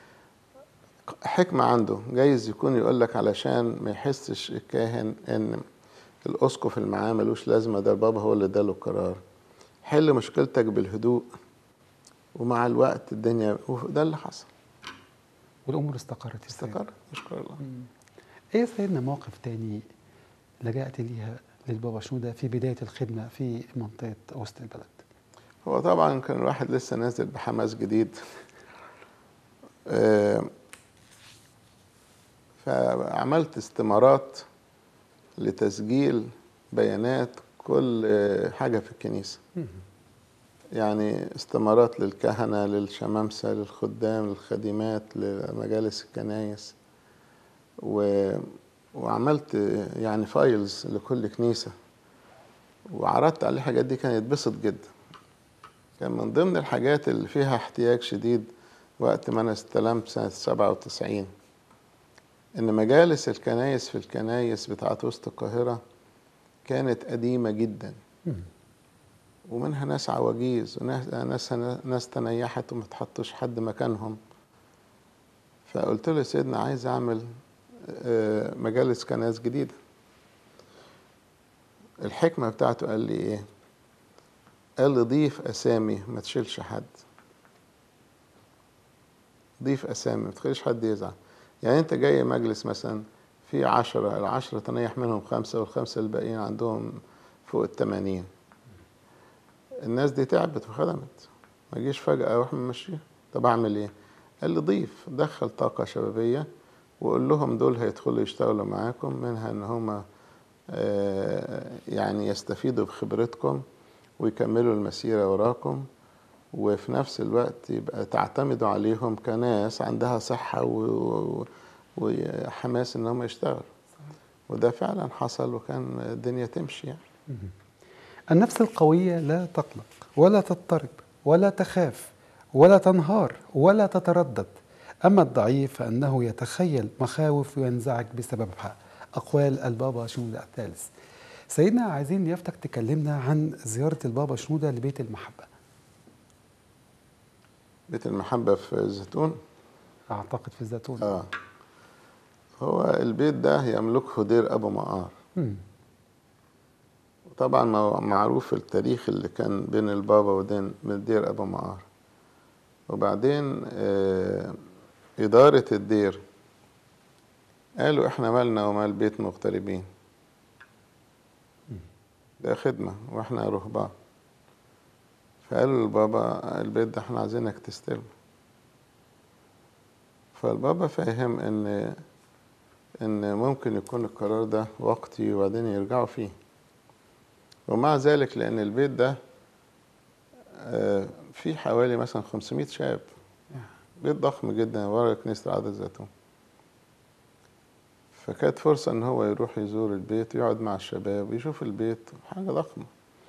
حكمة عنده جايز يكون يقول لك علشان ما يحسش الكاهن ان الاسقف اللي معاه ملوش لازمة ده البابا هو اللي اداله القرار حل مشكلتك بالهدوء ومع الوقت الدنيا وده اللي حصل والامور استقرت يا سيدنا. استقر نشكر الله ايه يا سيدنا موقف تاني لجأت ليها للبابا شنودة في بداية الخدمة في منطقة وسط البلد هو طبعا كان الواحد لسه نازل بحماس جديد آه، فعملت استمارات لتسجيل بيانات كل آه، حاجة في الكنيسة يعني استمارات للكهنة للشمامسة للخدام للخادمات لمجالس الكنايس و... وعملت آه، يعني فايلز لكل كنيسة وعرضت عليه الحاجات دي كان يتبسط جدا كان من ضمن الحاجات اللي فيها احتياج شديد وقت ما انا استلمت سنة 97 ان مجالس الكنايس في الكنايس بتاعت وسط القاهرة كانت قديمة جدا ومنها ناس عواجيز وناس ناس ناس تنيحت وما تحطش حد مكانهم فقلت له يا سيدنا عايز اعمل آه، مجالس كنايس جديدة الحكمة بتاعته قال لي ايه قال لي ضيف اسامي ما تشيلش حد ضيف اسامي ما تخليش حد يزعل يعني انت جاي مجلس مثلا في عشرة العشرة تنيح منهم خمسة والخمسة الباقيين عندهم فوق التمانين الناس دي تعبت وخدمت ما جيش فجأة اروح ممشيها طب اعمل ايه قال لي ضيف دخل طاقة شبابية وقول لهم دول هيدخلوا يشتغلوا معاكم منها ان هم يعني يستفيدوا بخبرتكم ويكملوا المسيرة وراكم وفي نفس الوقت يبقى تعتمدوا عليهم كناس عندها صحة و... و... وحماس ان هم يشتغلوا وده فعلا حصل وكان الدنيا تمشي يعني النفس القوية لا تقلق ولا تضطرب ولا تخاف ولا تنهار ولا تتردد أما الضعيف فأنه يتخيل مخاوف وينزعج بسببها أقوال البابا شنودة الثالث سيدنا عايزين يفتك تكلمنا عن زيارة البابا شنودة لبيت المحبة بيت المحبة في الزيتون أعتقد في الزيتون اه هو البيت ده يملكه دير أبو مقار مم. طبعا ما- معروف التاريخ اللي كان بين البابا وبين من دير أبو مقار وبعدين آه إدارة الدير قالوا إحنا مالنا ومال بيت مغتربين ده خدمة وإحنا رهبان فقالوا للبابا البيت ده إحنا عايزينك تستلمه فالبابا فاهم إن إن ممكن يكون القرار ده وقتي وبعدين يرجعوا فيه ومع ذلك لأن البيت ده آه، فيه حوالي مثلا 500 شاب بيت ضخم جدا ورا كنيسة عدد الزيتون فكانت فرصة إن هو يروح يزور البيت ويقعد مع الشباب ويشوف البيت حاجة ضخمة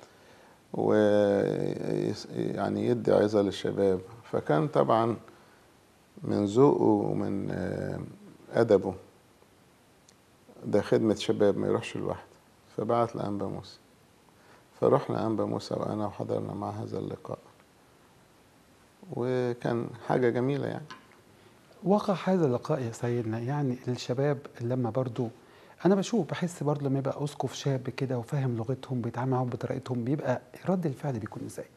ويعني يدي عظة للشباب فكان طبعا من ذوقه ومن آه، أدبه ده خدمة شباب ما يروحش لوحده فبعت لأنبا موسى فرحنا أنبا موسى وأنا وحضرنا مع هذا اللقاء وكان حاجة جميلة يعني وقع هذا اللقاء يا سيدنا يعني الشباب لما برضو انا بشوف بحس برضو لما يبقى اسقف شاب كده وفاهم لغتهم بيتعامل معاهم بطريقتهم بيبقى رد الفعل بيكون ازاي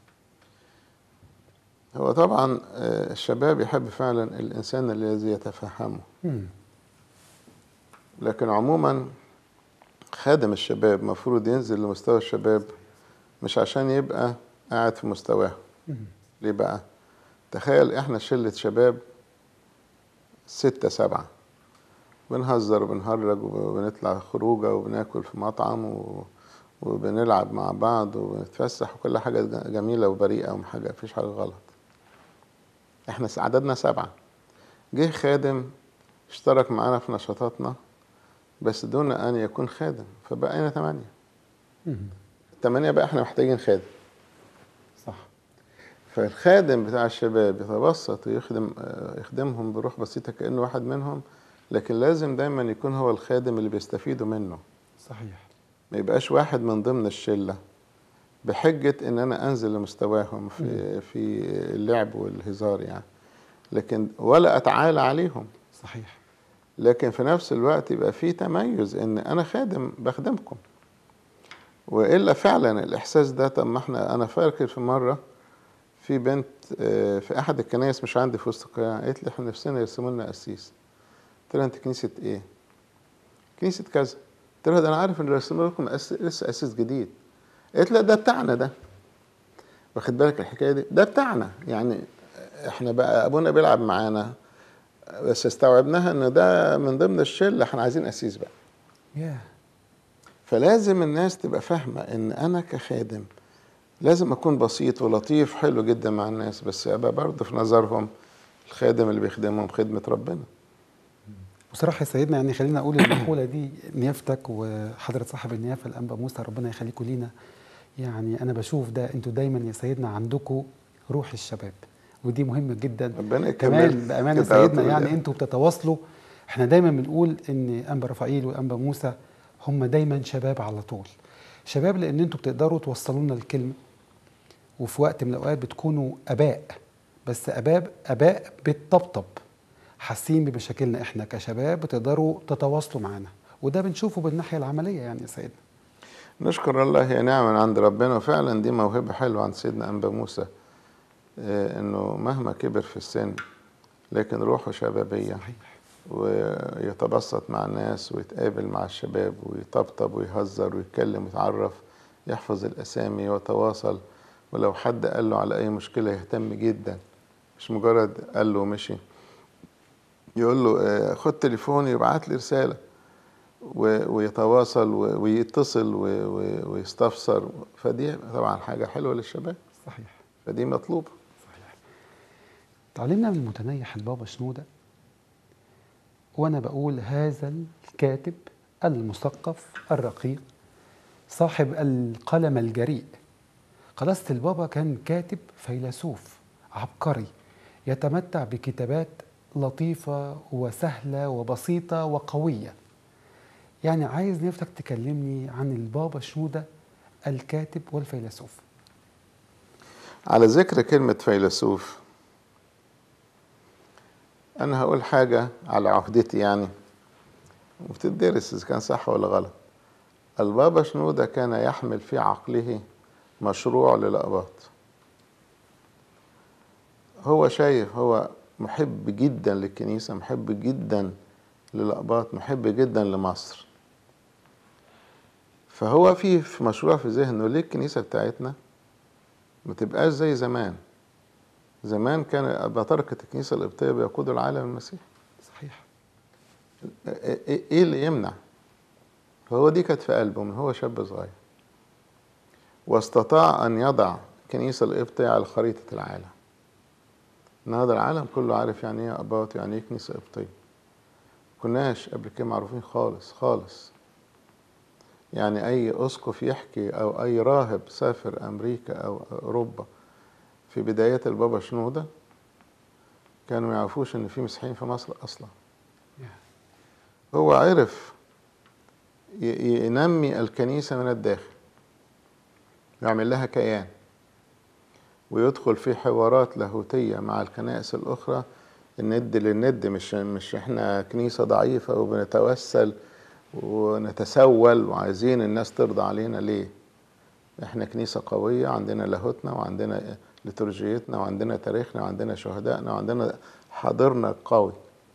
هو طبعا آه، الشباب يحب فعلا الإنسان الذي يتفهمه مم. لكن عموما خادم الشباب مفروض ينزل لمستوى الشباب مش عشان يبقى قاعد في مستواه مم. ليه بقى تخيل احنا شلة شباب ستة سبعة بنهزر وبنهرج وبنطلع خروجة وبناكل في مطعم و... وبنلعب مع بعض وبنتفسح وكل حاجة ج- جميلة وبريئة وحاجة مفيش حاجة غلط احنا س- عددنا سبعة جه خادم اشترك معانا في نشاطاتنا بس دون أن يكون خادم فبقينا ثمانية مم. الثمانية بقى احنا محتاجين خادم صح فالخادم بتاع الشباب يتبسط ويخدم آه، يخدمهم بروح بسيطة كأنه واحد منهم لكن لازم دايما يكون هو الخادم اللي بيستفيدوا منه صحيح ما يبقاش واحد من ضمن الشلة بحجة ان انا انزل لمستواهم في في اللعب والهزار يعني لكن ولا اتعالى عليهم صحيح لكن في نفس الوقت يبقى في تميز ان انا خادم بخدمكم والا فعلا الاحساس ده طب ما احنا انا فاكر في مره في بنت آه، في احد الكنائس مش عندي في وسط القاهره قالت لي احنا نفسنا يرسموا لنا قسيس قلت لها انت كنيسه ايه؟ كنيسه كذا قلت لها ده انا عارف ان رسموا لكم أس- لسه اساس جديد قالت لا ده بتاعنا ده واخد بالك الحكايه دي ده بتاعنا يعني احنا بقى ابونا بيلعب معانا بس استوعبناها ان ده من ضمن الشله احنا عايزين اسيس بقى ياه فلازم الناس تبقى فاهمه ان انا كخادم لازم اكون بسيط ولطيف حلو جدا مع الناس بس ابقى برضه في نظرهم الخادم اللي بيخدمهم خدمه ربنا بصراحة يا سيدنا يعني خلينا أقول المقولة دي نيافتك وحضرة صاحب النيافة الأنبا موسى ربنا يخليكم لينا يعني أنا بشوف ده أنتوا دايما يا سيدنا عندكم روح الشباب ودي مهمة جدا ربنا كمان يكمل بأمانة كده على سيدنا طول يعني يعني. أنتوا بتتواصلوا احنا دايما بنقول إن أنبا رفائيل وأنبا موسى هم دايما شباب على طول شباب لأن أنتوا بتقدروا توصلوا لنا الكلمة وفي وقت من الأوقات بتكونوا آباء بس آباء آباء بتطبطب حاسين بمشاكلنا احنا كشباب بتقدروا تتواصلوا معانا وده بنشوفه بالناحيه العمليه يعني يا سيدنا نشكر الله هي نعمة من عند ربنا وفعلا دي موهبة حلوة عند سيدنا أنبا موسى آه، إنه مهما كبر في السن لكن روحه شبابية صحيح ويتبسط مع الناس ويتقابل مع الشباب ويطبطب ويهزر ويتكلم ويتعرف يحفظ الأسامي ويتواصل ولو حد قال له على أي مشكلة يهتم جدا مش مجرد قال له ومشي يقول له آه، خد تليفوني ويبعت لي رسالة و- ويتواصل و- ويتصل و- و- ويستفسر فدي طبعا حاجة حلوة للشباب صحيح فدي مطلوبة صحيح تعلمنا من المتنيح البابا شنوده وانا بقول هذا الكاتب المثقف الرقيق صاحب القلم الجريء قداسة البابا كان كاتب فيلسوف عبقري يتمتع بكتابات لطيفة وسهلة وبسيطة وقوية يعني عايز نفتك تكلمني عن البابا شنودة الكاتب والفيلسوف على ذكر كلمة فيلسوف أنا هقول حاجة على عهدتي يعني وبتدرس إذا كان صح ولا غلط البابا شنودة كان يحمل في عقله مشروع للأقباط هو شايف هو محب جدا للكنيسة محب جدا للأقباط محب جدا لمصر فهو في في مشروع في ذهنه ليه الكنيسة بتاعتنا ما تبقاش زي زمان زمان كان بطركة الكنيسة القبطية بيقودوا العالم المسيحي صحيح ايه إيه اللي يمنع فهو دي كانت في قلبه من هو شاب صغير واستطاع ان يضع الكنيسة القبطية على خريطة العالم النهارده العالم كله عارف يعني ايه اباط يعني ايه كنيسة قبطية كناش قبل كده معروفين خالص خالص يعني اي اسقف يحكي او اي راهب سافر امريكا او اوروبا في بدايات البابا شنودة كانوا ما يعرفوش ان في مسيحيين في مصر اصلا هو عرف ي- ينمي الكنيسة من الداخل يعمل لها كيان ويدخل في حوارات لاهوتية مع الكنائس الأخرى الند للند مش مش احنا كنيسة ضعيفة وبنتوسل ونتسول وعايزين الناس ترضى علينا ليه احنا كنيسة قوية عندنا لاهوتنا وعندنا لترجيتنا وعندنا تاريخنا وعندنا شهدائنا وعندنا حاضرنا القوي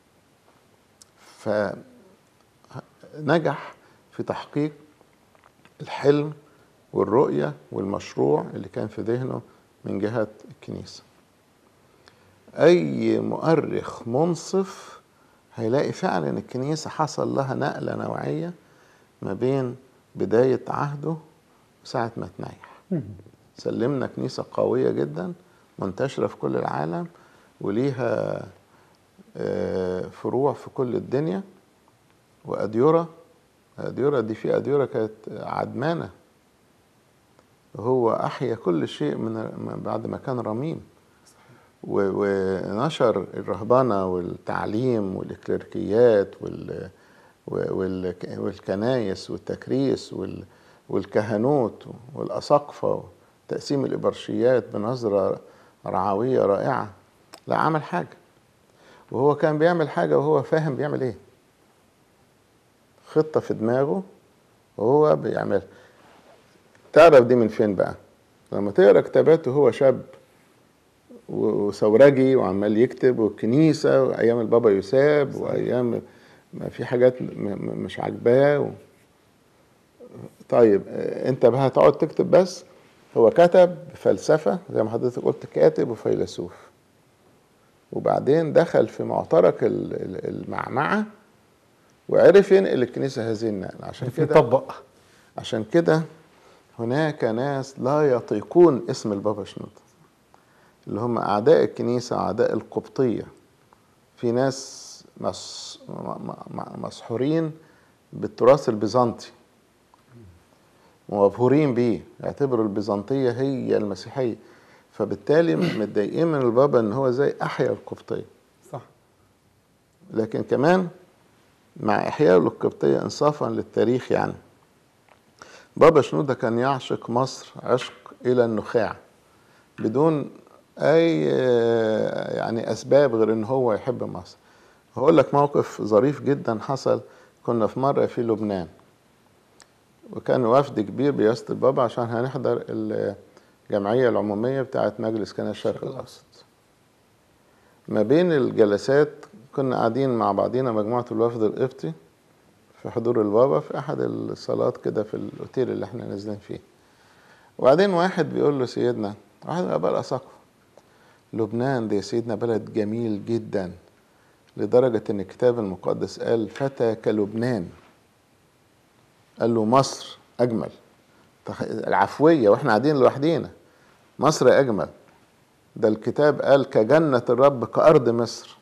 فنجح في تحقيق الحلم والرؤية والمشروع اللي كان في ذهنه من جهة الكنيسة أي مؤرخ منصف هيلاقي فعلا الكنيسة حصل لها نقلة نوعية ما بين بداية عهده وساعة ما تنيح سلمنا كنيسة قوية جدا منتشرة في كل العالم وليها آه، فروع في كل الدنيا وأديرة أديرة دي في أديرة كانت عدمانة هو أحيا كل شيء من من بعد ما كان رميم و- ونشر الرهبنة والتعليم والإكليركيات وال وال- والكنايس والتكريس وال- والكهنوت والأساقفة وتقسيم الإبرشيات بنظرة رعوية رائعة لا عمل حاجة وهو كان بيعمل حاجة وهو فاهم بيعمل إيه خطة في دماغه وهو بيعملها تعرف دي من فين بقى لما تقرا كتاباته هو شاب و- وثورجي وعمال يكتب والكنيسة وأيام البابا يساب وأيام ما في حاجات م- م- مش عاجباه و- طيب آه، انت بقى هتقعد تكتب بس هو كتب فلسفة زي ما حضرتك قلت كاتب وفيلسوف وبعدين دخل في معترك ال- ال- المعمعة وعرف ينقل الكنيسة هذه النقلة عشان عشان كده يطبق عشان كده هناك ناس لا يطيقون اسم البابا شنودة اللي هم أعداء الكنيسة أعداء القبطية في ناس مس- م- م- مسحورين بالتراث البيزنطي ومبهورين بيه يعتبروا البيزنطية هي المسيحية فبالتالي متضايقين من البابا ان هو زي احيا القبطية صح لكن كمان مع احياء القبطية انصافا للتاريخ يعني بابا شنودة كان يعشق مصر عشق الى النخاع بدون اي آه، يعني اسباب غير ان هو يحب مصر هقول لك موقف ظريف جدا حصل كنا في مره في لبنان وكان وفد كبير برئاسه البابا عشان هنحضر الجمعيه العموميه بتاعه مجلس كنائس الشرق الاوسط ما بين الجلسات كنا قاعدين مع بعضينا مجموعه الوفد القبطي في حضور البابا في احد الصالات كده في الاوتيل اللي احنا نازلين فيه وبعدين واحد بيقول له سيدنا واحد من اباء الاساقفه لبنان دي يا سيدنا بلد جميل جدا لدرجة إن الكتاب المقدس قال فتى كلبنان قال له مصر أجمل تخ- العفوية وإحنا قاعدين لوحدينا مصر أجمل ده الكتاب قال كجنة الرب كأرض مصر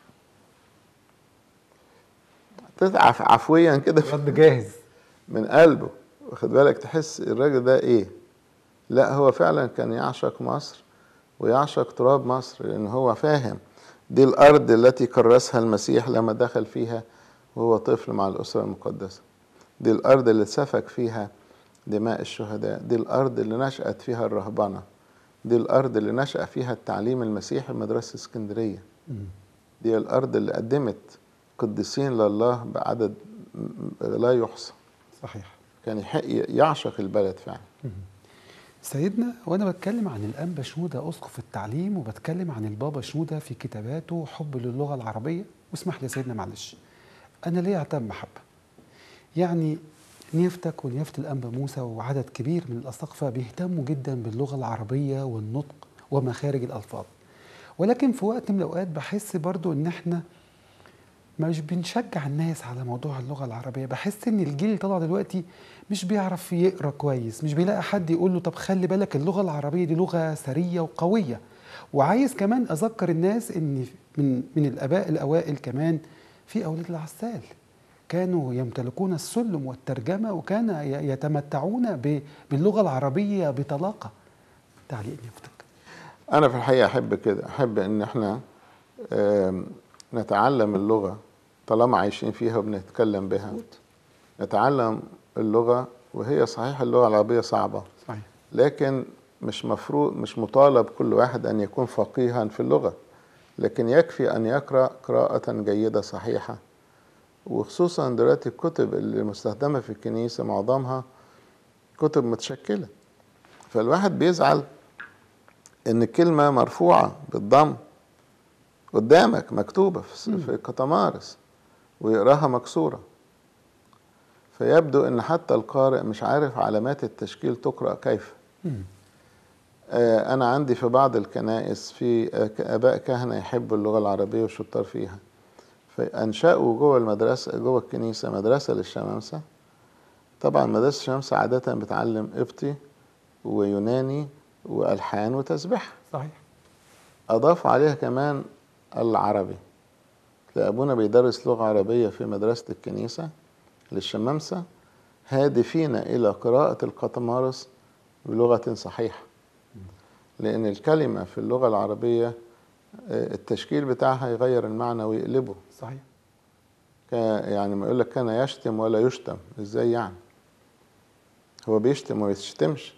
تتعف عفويا كده في- رد جاهز من قلبه واخد بالك تحس الراجل ده ايه لا هو فعلا كان يعشق مصر ويعشق تراب مصر لان هو فاهم دي الارض التي كرسها المسيح لما دخل فيها وهو طفل مع الاسره المقدسه دي الارض اللي سفك فيها دماء الشهداء دي الارض اللي نشات فيها الرهبنه دي الارض اللي نشا فيها التعليم المسيحي مدرسه اسكندريه مم. دي الارض اللي قدمت قديسين لله بعدد م- لا يحصى صحيح كان يحق يعشق البلد فعلا سيدنا وانا بتكلم عن الانبا شنوده اسقف التعليم وبتكلم عن البابا شنوده في كتاباته حب للغه العربيه واسمح لي يا سيدنا معلش انا ليه اعتم محبه يعني نيفتك ونيافه الانبا موسى وعدد كبير من الاساقفه بيهتموا جدا باللغه العربيه والنطق ومخارج الالفاظ ولكن في وقت من الاوقات بحس برضو ان احنا مش بنشجع الناس على موضوع اللغة العربية بحس ان الجيل اللي طالع دلوقتي مش بيعرف يقرا كويس مش بيلاقي حد يقول له طب خلي بالك اللغة العربية دي لغة ثرية وقوية وعايز كمان اذكر الناس ان من من الاباء الاوائل كمان في اولاد العسال كانوا يمتلكون السلم والترجمة وكان ي- يتمتعون ب- باللغة العربية بطلاقة تعليق يفتك انا في الحقيقه احب كده احب ان احنا آم، نتعلم اللغه طالما عايشين فيها وبنتكلم بها نتعلم اللغه وهي صحيح اللغه العربيه صعبه صحيح لكن مش مفروض مش مطالب كل واحد ان يكون فقيها في اللغه لكن يكفي ان يقرا قراءه جيده صحيحه وخصوصا دلوقتي الكتب اللي مستخدمه في الكنيسه معظمها كتب متشكله فالواحد بيزعل ان الكلمه مرفوعه بالضم قدامك مكتوبه في في كتمارس ويقراها مكسوره فيبدو ان حتى القارئ مش عارف علامات التشكيل تقرا كيف مم. آه، أنا عندي في بعض الكنائس في آه، آباء كهنة يحبوا اللغة العربية وشطار فيها فأنشأوا جوه المدرسة جوه الكنيسة مدرسة للشمامسة طبعا مدرسة الشمامسة عادة بتعلم قبطي ويوناني وألحان وتسبيح صحيح أضاف عليها كمان العربي تلاقي أبونا بيدرس لغة عربية في مدرسة الكنيسة للشمامسة هادفين إلى قراءة القطمارس بلغة صحيحة لأن الكلمة في اللغة العربية آه، التشكيل بتاعها يغير المعنى ويقلبه صحيح كا- يعني ما يقول لك كان يشتم ولا يشتم ازاي يعني هو بيشتم وما يشتمش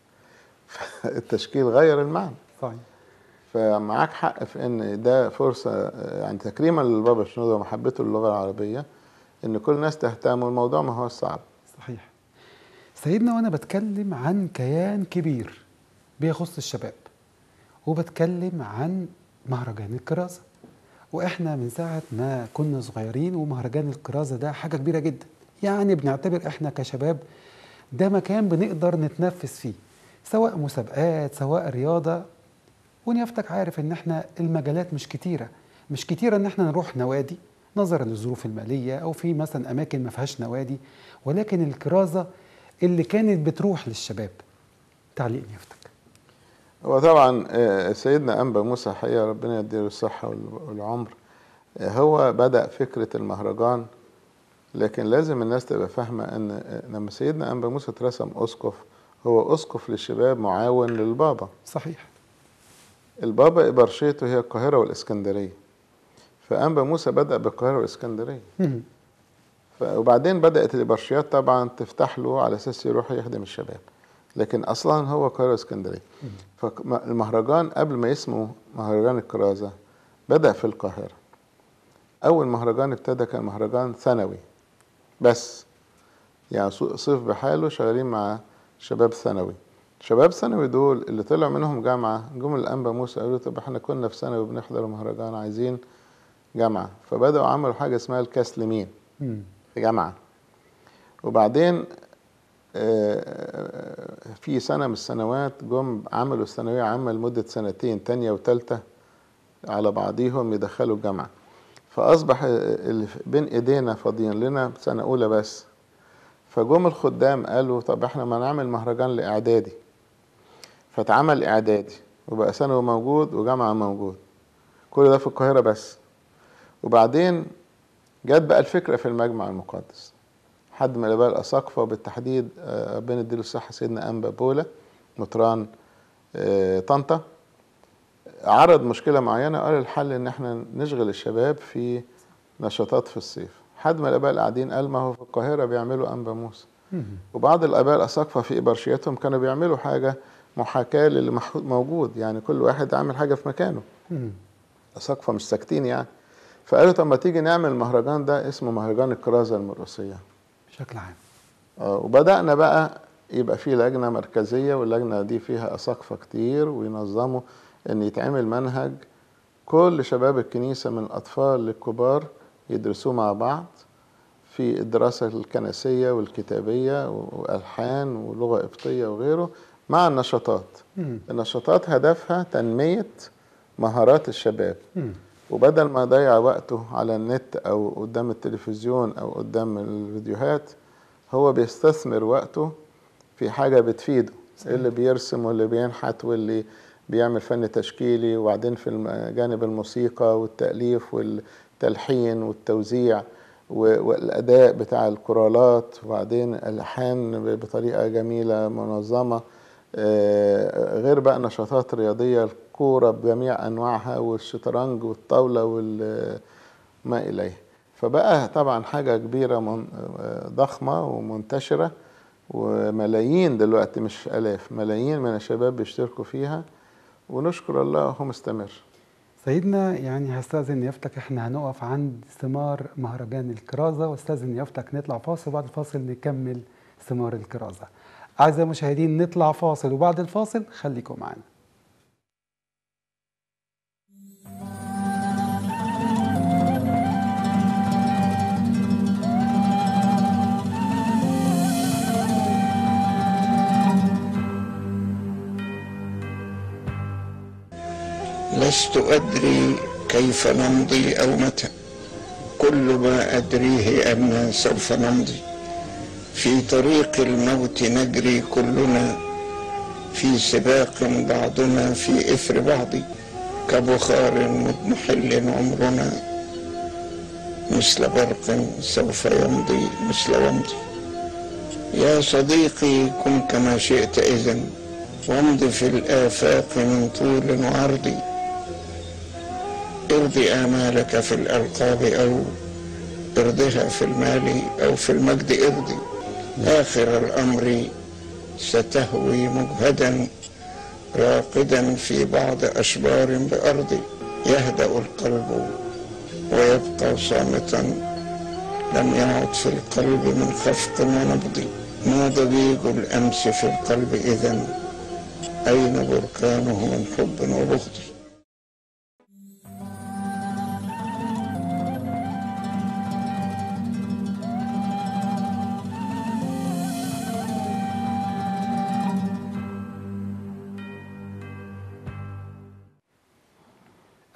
التشكيل غير المعنى صحيح فمعاك حق في ان ده فرصه آه، يعني تكريما للبابا شنودة ومحبته للغه العربيه ان كل الناس تهتم والموضوع ما هو صعب صحيح سيدنا وانا بتكلم عن كيان كبير بيخص الشباب وبتكلم عن مهرجان الكرازة واحنا من ساعة ما كنا صغيرين ومهرجان الكرازة ده حاجة كبيرة جدا يعني بنعتبر احنا كشباب ده مكان بنقدر نتنفس فيه سواء مسابقات سواء رياضة ونيافتك عارف ان احنا المجالات مش كتيرة مش كتيرة ان احنا نروح نوادي نظرا للظروف المالية او في مثلا اماكن ما فيهاش نوادي ولكن الكرازة اللي كانت بتروح للشباب تعليق نيافتك هو طبعا آه، سيدنا أنبا موسى حقيقة ربنا يديله الصحة وال- والعمر آه، هو بدأ فكرة المهرجان لكن لازم الناس تبقى فاهمة أن آه، لما سيدنا أنبا موسى اترسم أسقف هو أسقف للشباب معاون للبابا صحيح البابا إبرشيته هي القاهرة والإسكندرية فأنبا موسى بدأ بالقاهرة والإسكندرية مم. ف- وبعدين بدأت الإبرشيات طبعا تفتح له على أساس يروح يخدم الشباب لكن أصلا هو القاهرة واسكندرية فالمهرجان قبل ما اسمه مهرجان الكرازة بدأ في القاهرة أول مهرجان ابتدى كان مهرجان ثانوي بس يعني ص- صيف بحاله شغالين مع شباب ثانوي شباب ثانوي دول اللي طلع منهم جامعة جم الأنبا موسى قالوا طب احنا كنا في ثانوي بنحضر مهرجان عايزين جامعة فبدأوا عملوا حاجة اسمها الكاسلمين مم. في جامعة وبعدين آه، في سنة من السنوات جم عملوا ثانوية عامة لمدة سنتين تانية وتالتة على بعضيهم يدخلوا الجامعة فأصبح اللي في- بين إيدينا فاضيين لنا سنة أولى بس فجم الخدام قالوا طب احنا ما نعمل مهرجان لإعدادي فاتعمل إعدادي وبقى ثانوي موجود وجامعة موجود كل ده في القاهرة بس وبعدين جت بقى الفكرة في المجمع المقدس حد من الآباء الأساقفة وبالتحديد آه، ربنا يديله الصحة سيدنا أنبا بولا مطران آه، طنطا عرض مشكلة معينة قال الحل إن احنا نشغل الشباب في نشاطات في الصيف حد من الآباء القاعدين قال ما هو في القاهرة بيعملوا أنبا موسى مم. وبعض الآباء الأساقفة في إبرشيتهم كانوا بيعملوا حاجة محاكاة للي مح- موجود يعني كل واحد عامل حاجة في مكانه مم. أساقفة مش ساكتين يعني فقالوا طب ما تيجي نعمل المهرجان ده اسمه مهرجان الكرازة المرقسية بشكل عام آه، وبدأنا بقى يبقى في لجنة مركزية واللجنة دي فيها أساقفة كتير وينظموا إن يتعمل منهج كل شباب الكنيسة من الأطفال للكبار يدرسوه مع بعض في الدراسة الكنسية والكتابية وألحان ولغة قبطية وغيره مع النشاطات مم. النشاطات هدفها تنمية مهارات الشباب مم. وبدل ما يضيع وقته على النت او قدام التلفزيون او قدام الفيديوهات هو بيستثمر وقته في حاجة بتفيده اللي بيرسم واللي بينحت واللي بيعمل فن تشكيلي وبعدين في الم- جانب الموسيقى والتأليف والتلحين والتوزيع و- والأداء بتاع الكورالات وبعدين الألحان ب- بطريقة جميلة منظمة آه، غير بقى نشاطات رياضية الكورة بجميع أنواعها والشطرنج والطاولة وما إليه فبقى طبعا حاجة كبيرة من آه، ضخمة ومنتشرة وملايين دلوقتي مش آلاف ملايين من الشباب بيشتركوا فيها ونشكر الله هو مستمر سيدنا يعني هستأذن يفتك احنا هنقف عند ثمار مهرجان الكرازة واستأذن يفتك نطلع فاصل وبعد الفاصل نكمل ثمار الكرازة أعزائي المشاهدين نطلع فاصل وبعد الفاصل خليكم معنا لست أدري كيف نمضي أو متى كل ما أدريه أن سوف نمضي في طريق الموت نجري كلنا في سباق بعضنا في إثر بعض كبخار مضمحل عمرنا مثل برق سوف يمضي مثل ومضي يا صديقي كن كما شئت إذن وامض في الآفاق من طول وعرض ارضي آمالك في الألقاب أو ارضها في المال أو في المجد ارضي آخر الأمر ستهوي مجهدا راقدا في بعض أشبار بأرض يهدأ القلب ويبقى صامتا لم يعد في القلب من خفق ونبض ما ضجيج الأمس في القلب إذن أين بركانه من حب وبغض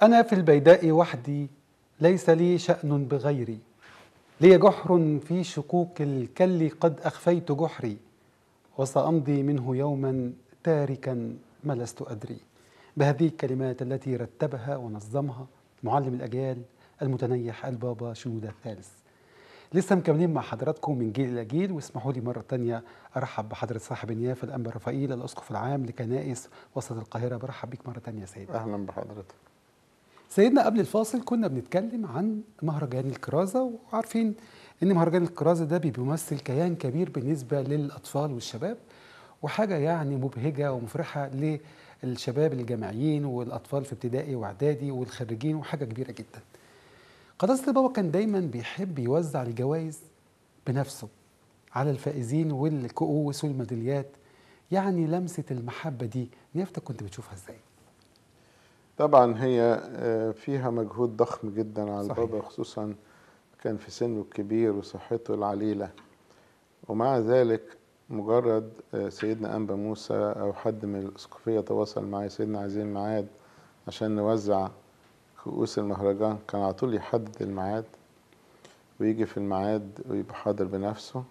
أنا في البيداء وحدي ليس لي شأن بغيري لي جحر في شقوق الكل قد أخفيت جحري وسأمضي منه يوما تاركا ما لست أدري بهذه الكلمات التي رتبها ونظمها معلم الأجيال المتنيح البابا شنودة الثالث لسه مكملين مع حضراتكم من جيل إلى جيل واسمحوا لي مرة تانية أرحب بحضرة صاحب النيافة الأنبا رفائيل الأسقف العام لكنائس وسط القاهرة برحب بك مرة تانية يا سيدي اهلا بحضرتك سيدنا قبل الفاصل كنا بنتكلم عن مهرجان الكرازة وعارفين ان مهرجان الكرازة ده بيمثل كيان كبير بالنسبة للأطفال والشباب وحاجة يعني مبهجة ومفرحة للشباب الجامعيين والأطفال في ابتدائي وإعدادي والخريجين وحاجة كبيرة جدا قداسة البابا كان دايما بيحب يوزع الجوائز بنفسه على الفائزين والكؤوس والميداليات يعني لمسة المحبة دي نيافتك كنت بتشوفها ازاي؟ طبعا هي آه، فيها مجهود ضخم جدا على صحيح. البابا خصوصا كان في سنه الكبير وصحته العليلة ومع ذلك مجرد آه، سيدنا أنبا موسى أو حد من الأسقفية تواصل معي سيدنا عايزين ميعاد عشان نوزع كؤوس المهرجان كان على طول يحدد الميعاد ويجي في الميعاد ويبقى حاضر بنفسه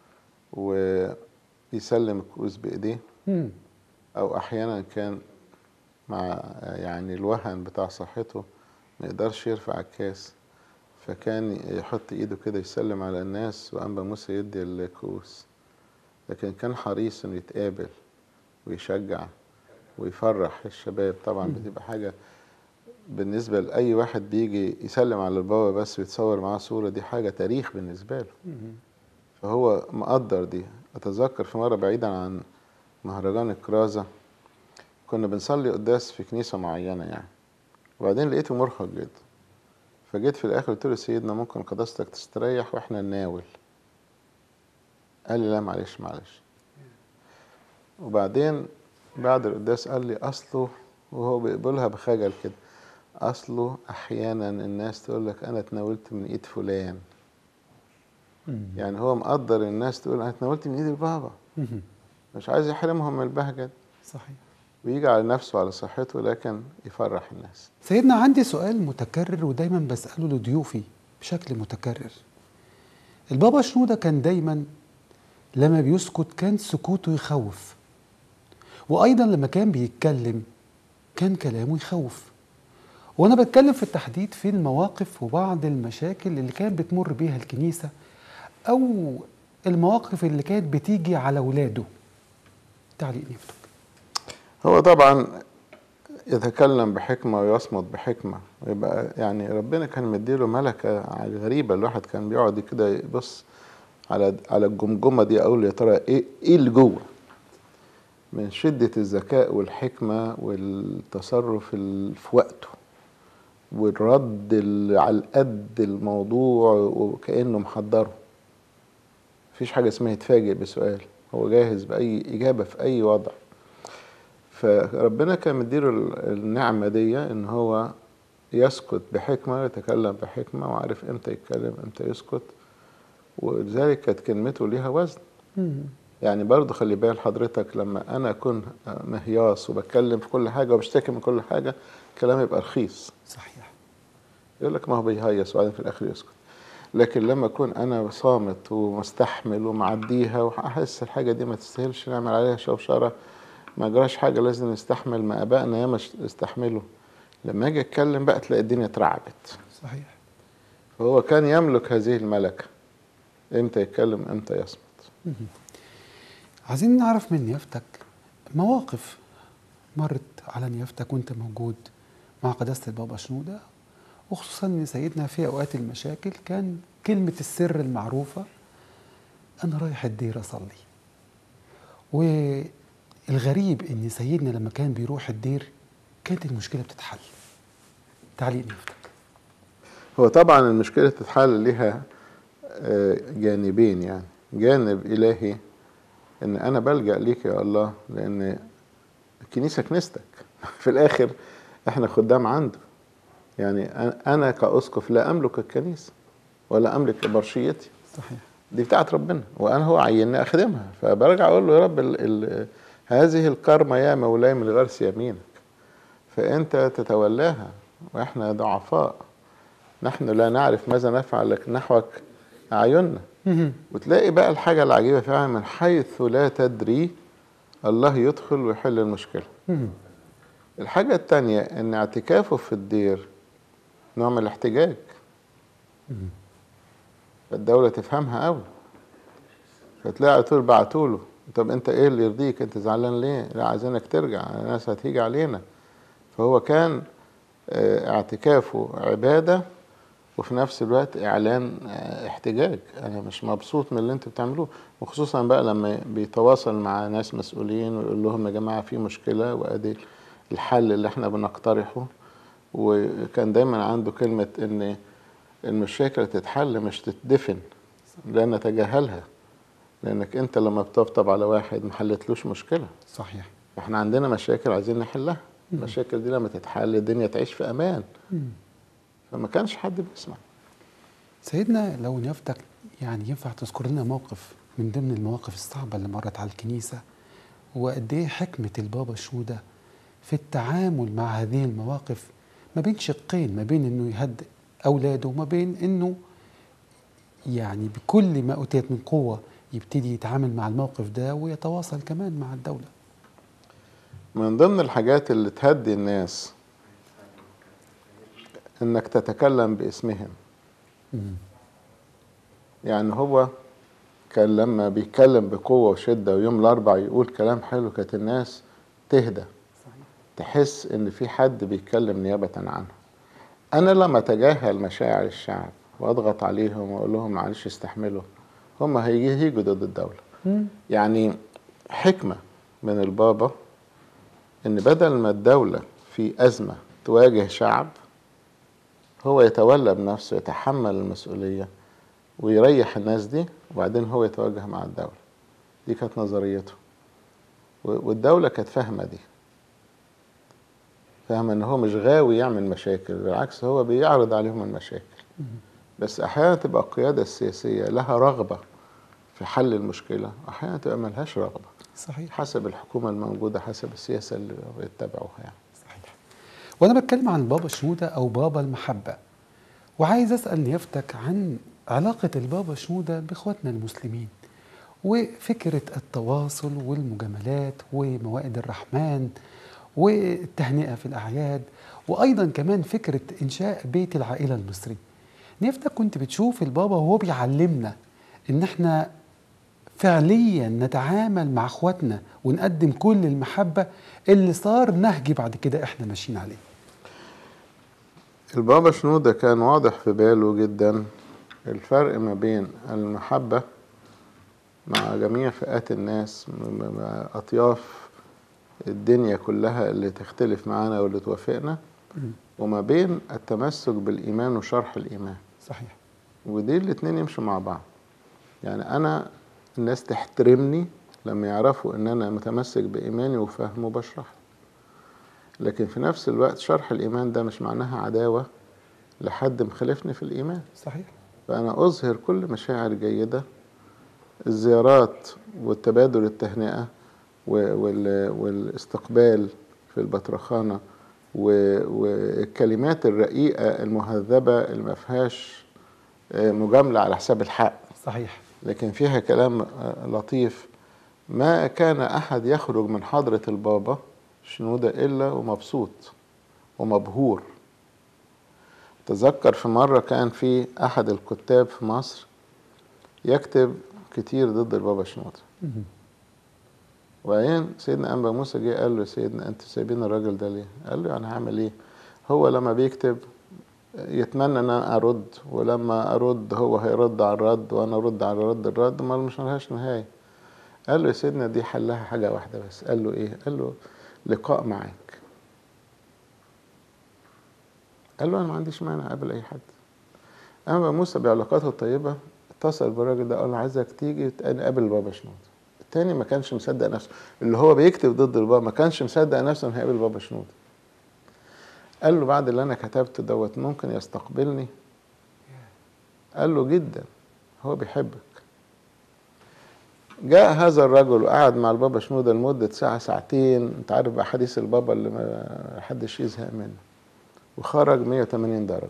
ويسلم الكؤوس بإيديه مم. او احيانا كان مع يعني الوهن بتاع صحته ما يقدرش يرفع الكاس فكان يحط ايده كده يسلم على الناس وانبا موسى يدي الكؤوس لكن كان حريص انه يتقابل ويشجع ويفرح الشباب طبعا بتبقى حاجه بالنسبه لاي واحد بيجي يسلم على البابا بس ويتصور معاه صوره دي حاجه تاريخ بالنسبه له مم. فهو مقدر دي اتذكر في مره بعيدا عن مهرجان الكرازه كنا بنصلي قداس في كنيسه معينه يعني وبعدين لقيته مرهق جدا فجيت في الاخر قلت له سيدنا ممكن قداستك تستريح واحنا نناول قال لي لا معلش معلش وبعدين بعد القداس قال لي اصله وهو بيقبلها بخجل كده اصله احيانا الناس تقول لك انا اتناولت من ايد فلان مم. يعني هو مقدر الناس تقول انا اتناولت من ايد البابا مم. مش عايز يحرمهم من البهجه دي. صحيح ويجي على نفسه على صحته لكن يفرح الناس سيدنا عندي سؤال متكرر ودايما بسأله لضيوفي بشكل متكرر البابا شنودة كان دايما لما بيسكت كان سكوته يخوف وأيضا لما كان بيتكلم كان كلامه يخوف وأنا بتكلم في التحديد في المواقف وبعض المشاكل اللي كانت بتمر بيها الكنيسة أو المواقف اللي كانت بتيجي على ولاده تعليق نيفتك هو طبعا يتكلم بحكمة ويصمت بحكمة ويبقى يعني ربنا كان مديله ملكة غريبة الواحد كان بيقعد كده يبص على على الجمجمة دي أقول يا ترى إيه إيه اللي جوه من شدة الذكاء والحكمة والتصرف ال- في وقته والرد ال- على قد الموضوع وكأنه محضره مفيش حاجة اسمها يتفاجئ بسؤال هو جاهز بأي إجابة في أي وضع فربنا كان مديله ال- النعمة دي إن هو يسكت بحكمة ويتكلم بحكمة وعارف إمتى يتكلم إمتى يسكت ولذلك كانت كلمته ليها وزن يعني برضه خلي بال حضرتك لما أنا أكون مهياص وبتكلم في كل حاجة وبشتكي من كل حاجة كلامي يبقى رخيص صحيح يقول لك ما هو بيهيص وبعدين في الاخر يسكت لكن لما اكون انا صامت ومستحمل ومعديها واحس الحاجه دي ما تستاهلش نعمل عليها شوشره ما جراش حاجه لازم نستحمل ما ابائنا ياما ش- استحملوا لما اجي اتكلم بقى تلاقي الدنيا اترعبت صحيح فهو كان يملك هذه الملكه امتى يتكلم امتى يصمت عايزين نعرف من نيافتك مواقف مرت على نيافتك وانت موجود مع قداسة البابا شنودة وخصوصا ان سيدنا في اوقات المشاكل كان كلمة السر المعروفة انا رايح الدير اصلي والغريب ان سيدنا لما كان بيروح الدير كانت المشكلة بتتحل تعليق نيافتك هو طبعا المشكله تتحل ليها آه، جانبين يعني جانب الهي ان انا بلجا ليك يا الله لان الكنيسه كنيستك في الاخر احنا خدام عنده يعني أنا- انا كاسقف لا املك الكنيسه ولا املك برشيتي صحيح دي بتاعت ربنا وانا هو عيني اخدمها فبرجع اقول له يا رب ال ال هذه الكرمه يا مولاي من غرس يمينك فانت تتولاها واحنا ضعفاء نحن لا نعرف ماذا نفعل لكن نحوك اعيننا مهم. وتلاقي بقى الحاجه العجيبه فعلا من حيث لا تدري الله يدخل ويحل المشكله مهم. الحاجه التانية ان اعتكافه في الدير نوع من الاحتجاج مهم. فالدوله تفهمها قوي فتلاقي على طول بعتوا له طب انت ايه اللي يرضيك انت زعلان ليه لا عايزينك ترجع الناس هتيجي علينا فهو كان آه، اعتكافه عباده وفي نفس الوقت اعلان آه، احتجاج انا مش مبسوط من اللي انتوا بتعملوه وخصوصا بقى لما بيتواصل مع ناس مسؤولين ويقول لهم يا جماعه في مشكله وادي الحل اللي احنا بنقترحه وكان دايما عنده كلمه ان المشاكل تتحل مش تتدفن لا نتجاهلها لانك انت لما بتطبطب على واحد ما حلتلوش مشكله صحيح احنا عندنا مشاكل عايزين نحلها المشاكل دي لما تتحل الدنيا تعيش في امان مم. فما كانش حد بيسمع سيدنا لو نفتك يعني ينفع تذكر لنا موقف من ضمن المواقف الصعبة اللي مرت على الكنيسة وقد ايه حكمة البابا شودة في التعامل مع هذه المواقف ما بين شقين ما بين انه يهدئ اولاده وما بين انه يعني بكل ما اوتيت من قوة يبتدي يتعامل مع الموقف ده ويتواصل كمان مع الدولة من ضمن الحاجات اللي تهدي الناس انك تتكلم باسمهم مم. يعني هو كان لما بيتكلم بقوة وشدة ويوم الأربع يقول كلام حلو كانت الناس تهدى تحس إن في حد بيتكلم نيابة عنه أنا لما أتجاهل مشاعر الشعب وأضغط عليهم وأقول لهم معلش استحملوا هم هيجي هيجوا ضد الدولة مم. يعني حكمة من البابا إن بدل ما الدولة في أزمة تواجه شعب هو يتولى بنفسه يتحمل المسؤولية ويريح الناس دي وبعدين هو يتوجه مع الدولة دي كانت نظريته و- والدولة كانت فاهمة دي فاهمة ان هو مش غاوي يعمل مشاكل بالعكس هو بيعرض عليهم المشاكل بس احيانا تبقى القيادة السياسية لها رغبة في حل المشكلة احيانا تبقى ملهاش رغبة صحيح حسب الحكومة الموجودة حسب السياسة اللي بيتبعوها يعني صحيح وانا بتكلم عن بابا شنودة او بابا المحبة وعايز اسال نيافتك عن علاقة البابا شنودة باخواتنا المسلمين وفكرة التواصل والمجاملات وموائد الرحمن والتهنئة في الأعياد وأيضا كمان فكرة إنشاء بيت العائلة المصري نيافتك كنت بتشوف البابا وهو بيعلمنا إن احنا فعليا نتعامل مع اخواتنا ونقدم كل المحبة اللي صار نهج بعد كده احنا ماشيين عليه البابا شنودة كان واضح في باله جدا الفرق ما بين المحبة مع جميع فئات الناس م- م- مع أطياف الدنيا كلها اللي تختلف معانا واللي توافقنا وما بين التمسك بالإيمان وشرح الإيمان صحيح ودي الاتنين يمشوا مع بعض يعني أنا الناس تحترمني لما يعرفوا إن أنا متمسك بإيماني وفهمه بشرح لكن في نفس الوقت شرح الإيمان ده مش معناها عداوة لحد مخالفني في الإيمان صحيح فأنا أظهر كل مشاعر جيدة الزيارات والتبادل التهنئة و- وال- والاستقبال في البطرخانة و- والكلمات الرقيقة المهذبة اللي ما فيهاش آه، مجاملة على حساب الحق صحيح لكن فيها كلام آه، لطيف ما كان أحد يخرج من حضرة البابا شنودة إلا ومبسوط ومبهور تذكر في مرة كان في أحد الكتاب في مصر يكتب كتير ضد البابا شنودة مهم. وبعدين سيدنا أنبا موسى جه قال له يا سيدنا أنتوا سايبين الراجل ده ليه؟ قال له أنا هعمل إيه؟ هو لما بيكتب يتمنى ان انا ارد ولما ارد هو هيرد على الرد وانا ارد على الرد الرد ما مش ملهاش نهايه قال له يا سيدنا دي حلها حاجه واحده بس قال له ايه قال له لقاء معاك قال له انا ما عنديش مانع اقابل اي حد اما موسى بعلاقاته الطيبه اتصل بالراجل ده قال له عايزك تيجي نقابل البابا شنودة التاني ما كانش مصدق نفسه اللي هو بيكتب ضد البابا ما كانش مصدق نفسه انه هيقابل البابا شنودة قال له بعد اللي انا كتبته دوت ممكن يستقبلني قال له جدا هو بيحبك جاء هذا الرجل وقعد مع البابا شنودة لمدة ساعة ساعتين انت عارف بقى حديث البابا اللي ما حدش يزهق منه وخرج 180 درجة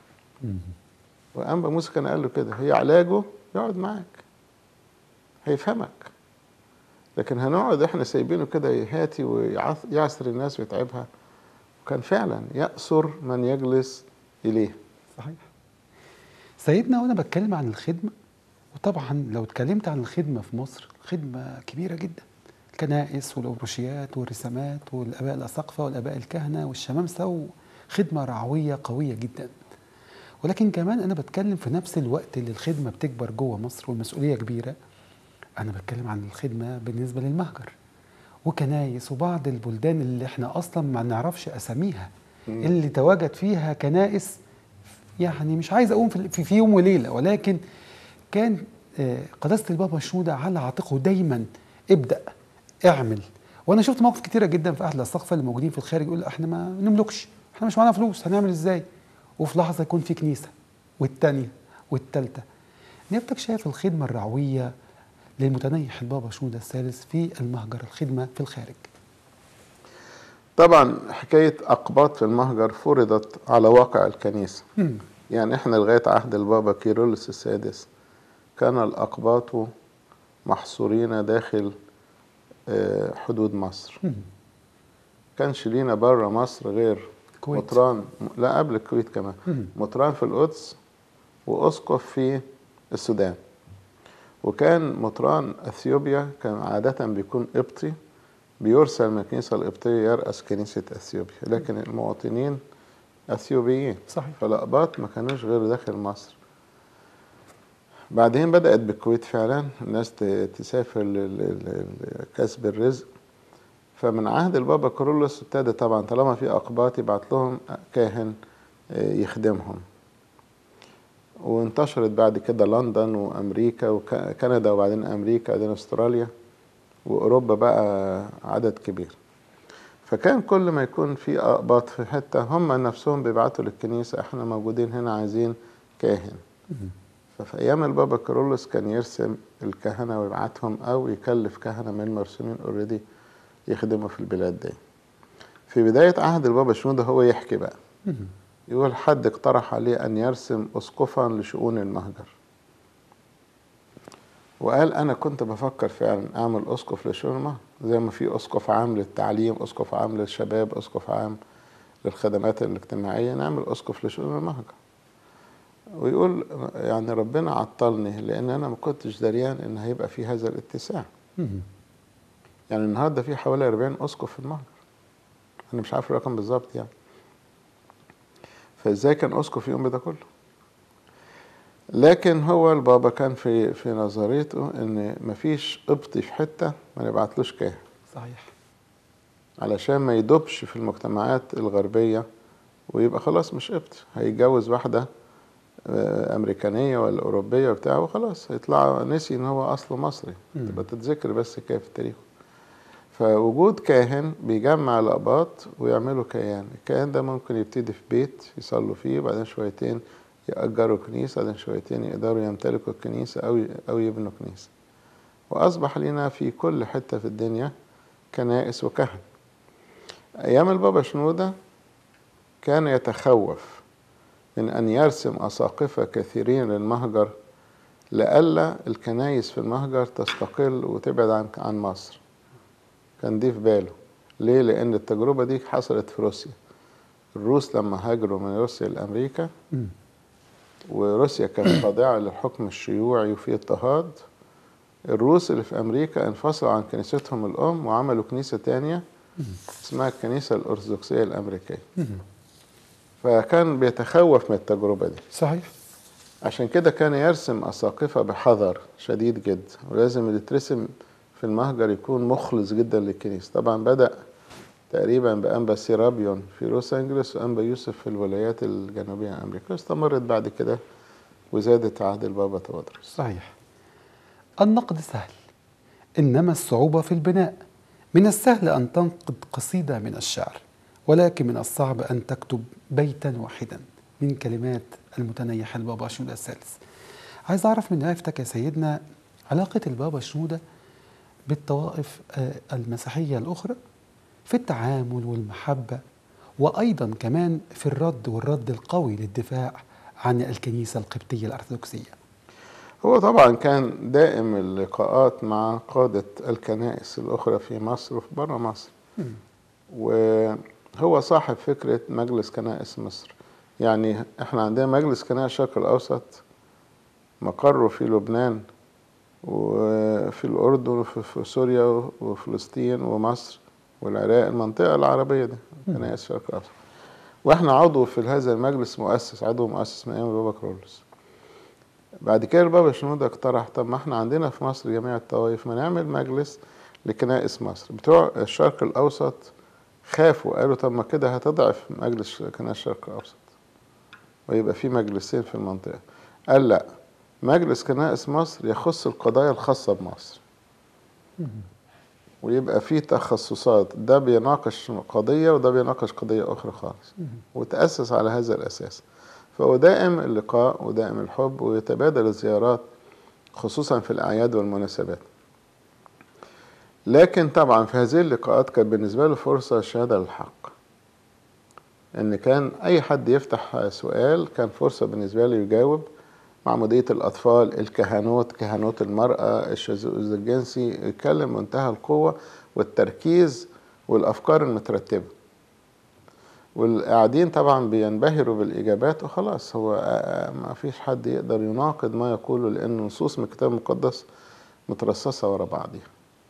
وأنبا موسى كان قال له كده هي علاجه يقعد معاك هيفهمك لكن هنقعد احنا سايبينه كده يهاتي ويعصر الناس ويتعبها وكان فعلا يأسر من يجلس إليه صحيح سيدنا وانا بتكلم عن الخدمه وطبعا لو اتكلمت عن الخدمه في مصر خدمه كبيره جدا الكنائس والأوبروشيات والرسامات والآباء الأساقفة والآباء الكهنة والشمامسة وخدمة رعوية قوية جدا ولكن كمان أنا بتكلم في نفس الوقت اللي الخدمة بتكبر جوه مصر والمسؤولية كبيرة أنا بتكلم عن الخدمة بالنسبة للمهجر وكنايس وبعض البلدان اللي احنا أصلا ما نعرفش أساميها اللي تواجد فيها كنائس يعني مش عايز أقوم في, في يوم وليلة ولكن كان قداسة البابا شنودة على عاتقه دايما ابدأ اعمل وانا شفت مواقف كتيره جدا في اهل السقفه اللي موجودين في الخارج يقول احنا ما نملكش احنا مش معانا فلوس هنعمل ازاي وفي لحظه يكون في كنيسه والتانيه والتالته نيابتك شايف الخدمه الرعويه للمتنيح البابا شنودة الثالث في المهجر الخدمه في الخارج طبعا حكاية أقباط في المهجر فرضت على واقع الكنيسة مم. يعني احنا لغاية عهد البابا كيرلس السادس كان الأقباط محصورين داخل آه، حدود مصر مم. كانش لينا بره مصر غير الكويت. مطران لا قبل الكويت كمان مم. مطران في القدس وأسقف في السودان وكان مطران أثيوبيا كان عادة بيكون قبطي بيرسل من الكنيسة القبطية يرأس كنيسة أثيوبيا لكن المواطنين أثيوبيين صحيح فالأقباط ما كانوش غير داخل مصر بعدين بدأت بالكويت فعلا الناس ت- تسافر ل- ل- لكسب الرزق فمن عهد البابا كارولوس ابتدى طبعا طالما في أقباط يبعت لهم كاهن آه، يخدمهم وانتشرت بعد كده لندن وأمريكا وكندا وبعدين أمريكا وبعدين أستراليا وأوروبا بقى عدد كبير فكان كل ما يكون في أقباط في حتة هم نفسهم بيبعتوا للكنيسة احنا موجودين هنا عايزين كاهن ففي أيام البابا كارولوس كان يرسم الكهنة ويبعتهم أو يكلف كهنة من المرسومين اوريدي يخدموا في البلاد دي في بداية عهد البابا شنودة هو يحكي بقى مم. يقول حد اقترح عليه أن يرسم أسقفا لشؤون المهجر وقال أنا كنت بفكر فعلا أعمل أسقف لشؤون المهجر زي ما في أسقف عام للتعليم أسقف عام للشباب أسقف عام للخدمات الاجتماعية نعمل أسقف لشؤون المهجر ويقول يعني ربنا عطلني لأن أنا ما كنتش دريان إن هيبقى في هذا الاتساع مم. يعني النهارده في حوالي 40 اسقف في المهجر انا مش عارف الرقم بالظبط يعني فازاي كان اسقف يقوم بده كله لكن هو البابا كان في في نظريته ان مفيش قبطي في حته ما نبعتلوش كاهن صحيح علشان ما يدوبش في المجتمعات الغربيه ويبقى خلاص مش قبطي هيتجوز واحده آه، امريكانيه ولا اوروبيه وبتاع وخلاص هيطلع نسي ان هو اصله مصري مم. تبقى تتذكر بس كده في التاريخ فوجود كاهن بيجمع الأقباط ويعملوا كيان الكيان ده ممكن يبتدي في بيت يصلوا فيه بعدين شويتين يأجروا كنيسة بعدين شويتين يقدروا يمتلكوا الكنيسة أو أو يبنوا كنيسة وأصبح لنا في كل حتة في الدنيا كنائس وكهن أيام البابا شنودة كان يتخوف من أن يرسم أساقفة كثيرين للمهجر لئلا الكنايس في المهجر تستقل وتبعد عن عن مصر كان دي في باله ليه لأن التجربة دي حصلت في روسيا الروس لما هاجروا من روسيا لأمريكا مم. وروسيا كانت خاضعة للحكم الشيوعي وفي اضطهاد الروس اللي في أمريكا انفصلوا عن كنيستهم الأم وعملوا كنيسة تانية اسمها الكنيسة الأرثوذكسية الأمريكية مم. فكان بيتخوف من التجربة دي صحيح عشان كده كان يرسم أساقفة بحذر شديد جدا ولازم اللي يترسم في المهجر يكون مخلص جدا للكنيسة طبعا بدأ تقريبا بأنبا سيرابيون في لوس أنجلوس وأنبا يوسف في الولايات الجنوبية من أمريكا واستمرت بعد كده وزادت عهد البابا تودرس صحيح النقد سهل إنما الصعوبة في البناء من السهل أن تنقد قصيدة من الشعر ولكن من الصعب أن تكتب بيتا واحدا من كلمات المتنيح البابا شنودة الثالث عايز أعرف من عرفتك يا سيدنا علاقة البابا شنودة بالطوائف آه، المسيحية الأخرى في التعامل والمحبة وأيضا كمان في الرد والرد القوي للدفاع عن الكنيسة القبطية الأرثوذكسية هو طبعا كان دائم اللقاءات مع قادة الكنائس الأخرى في مصر وفي برا مصر وهو صاحب فكرة مجلس كنائس مصر يعني احنا عندنا مجلس كنائس الشرق الأوسط مقره في لبنان وفي الأردن وفي سوريا وفلسطين ومصر والعراق المنطقة العربية دي كنائس الشرق الأوسط واحنا عضو في هذا المجلس مؤسس عضو مؤسس من أيام البابا كرولوس بعد كده البابا شنودة اقترح طب ما احنا عندنا في مصر جميع الطوائف ما نعمل مجلس لكنائس مصر بتوع الشرق الأوسط خافوا قالوا طب ما كده هتضعف مجلس كنائس الشرق الأوسط ويبقى في مجلسين في المنطقة قال لا مجلس كنائس مصر يخص القضايا الخاصة بمصر ويبقى في تخصصات ده بيناقش قضية وده بيناقش قضية أخرى خالص وتأسس على هذا الأساس فهو دائم اللقاء ودائم الحب ويتبادل الزيارات خصوصا في الأعياد والمناسبات لكن طبعا في هذه اللقاءات كانت بالنسبة له فرصة شهادة للحق إن كان أي حد يفتح سؤال كان فرصة بالنسبة له يجاوب معمودية الأطفال الكهنوت كهنوت المرأة الشذوذ الجنسي يتكلم منتهى القوة والتركيز والأفكار المترتبة والقاعدين طبعا بينبهروا بالإجابات وخلاص هو ما فيش حد يقدر يناقض ما يقوله لأن نصوص من الكتاب المقدس مترصصة ورا بعضها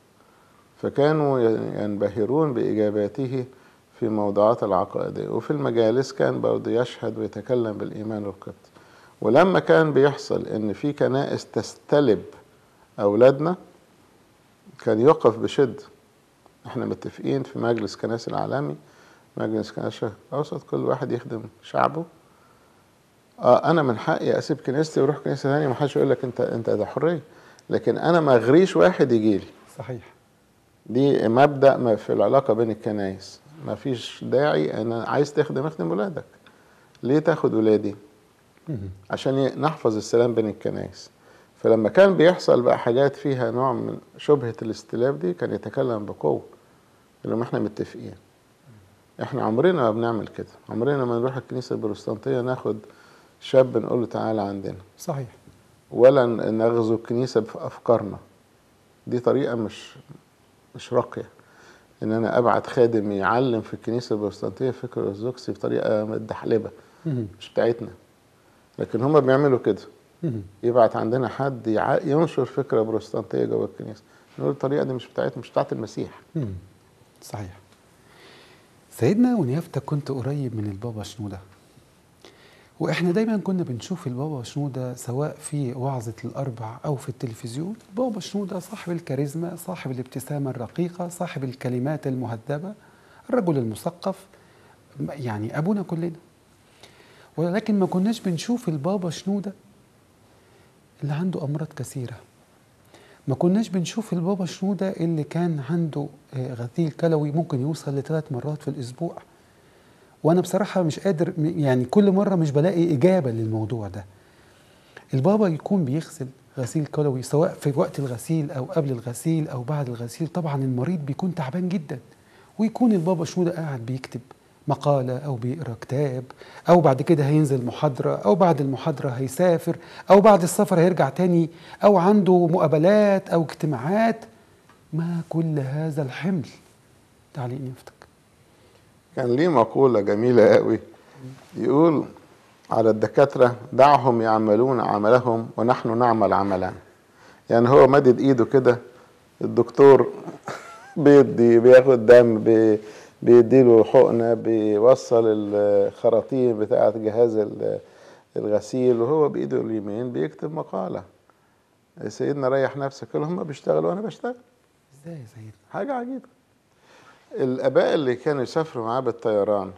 فكانوا ينبهرون بإجاباته في موضوعات العقائدية وفي المجالس كان برضه يشهد ويتكلم بالإيمان القبطي ولما كان بيحصل ان في كنائس تستلب اولادنا كان يقف بشده احنا متفقين في مجلس كنائس العالمي مجلس كنائس الشرق الاوسط كل واحد يخدم شعبه اه انا من حقي اسيب كنيستي واروح كنيسه ثانيه ما حدش يقول لك انت انت ده حريه لكن انا ما اغريش واحد يجي لي صحيح دي مبدا في العلاقه بين الكنائس ما فيش داعي انا عايز تخدم اخدم ولادك ليه تاخد ولادي عشان نحفظ السلام بين الكنائس فلما كان بيحصل بقى حاجات فيها نوع من شبهة الاستلاف دي كان يتكلم بقوة لما احنا متفقين احنا عمرنا ما بنعمل كده عمرنا ما نروح الكنيسة البروتستانتية ناخد شاب نقول له تعالى عندنا صحيح ولا نغزو الكنيسة بأفكارنا دي طريقة مش مش راقية ان انا ابعت خادم يعلم في الكنيسة البروتستانتية فكر الارثوذكسي بطريقة متدحلبة مش بتاعتنا لكن هما بيعملوا كده يبعت عندنا حد ينشر فكره بروتستانتيه جوه الكنيسه نقول الطريقه دي مش بتاعتنا مش بتاعت المسيح صحيح سيدنا ونيافتك كنت قريب من البابا شنوده واحنا دايما كنا بنشوف البابا شنوده سواء في وعظه الاربع او في التلفزيون البابا شنوده صاحب الكاريزما صاحب الابتسامه الرقيقه صاحب الكلمات المهذبه الرجل المثقف يعني ابونا كلنا ولكن ما كناش بنشوف البابا شنودة اللي عنده أمراض كثيرة ما كناش بنشوف البابا شنودة اللي كان عنده غسيل كلوي ممكن يوصل لثلاث مرات في الأسبوع وأنا بصراحة مش قادر يعني كل مرة مش بلاقي إجابة للموضوع ده البابا يكون بيغسل غسيل كلوي سواء في وقت الغسيل أو قبل الغسيل أو بعد الغسيل طبعا المريض بيكون تعبان جدا ويكون البابا شنودة قاعد بيكتب مقالة أو بيقرأ كتاب أو بعد كده هينزل محاضرة أو بعد المحاضرة هيسافر أو بعد السفر هيرجع تاني أو عنده مقابلات أو اجتماعات ما كل هذا الحمل تعليق نفتك كان ليه مقولة جميلة قوي يقول على الدكاترة دعهم يعملون عملهم ونحن نعمل عملنا يعني هو مدد ايده كده الدكتور بيدي بياخد دم بي بيديله حقنة بيوصل الخراطيم بتاعة جهاز الغسيل وهو بإيده اليمين بيكتب مقالة سيدنا ريح نفسك قال هم بيشتغلوا وأنا بشتغل ازاي يا سيدنا حاجة عجيبة الآباء اللي كانوا يسافروا معاه بالطيران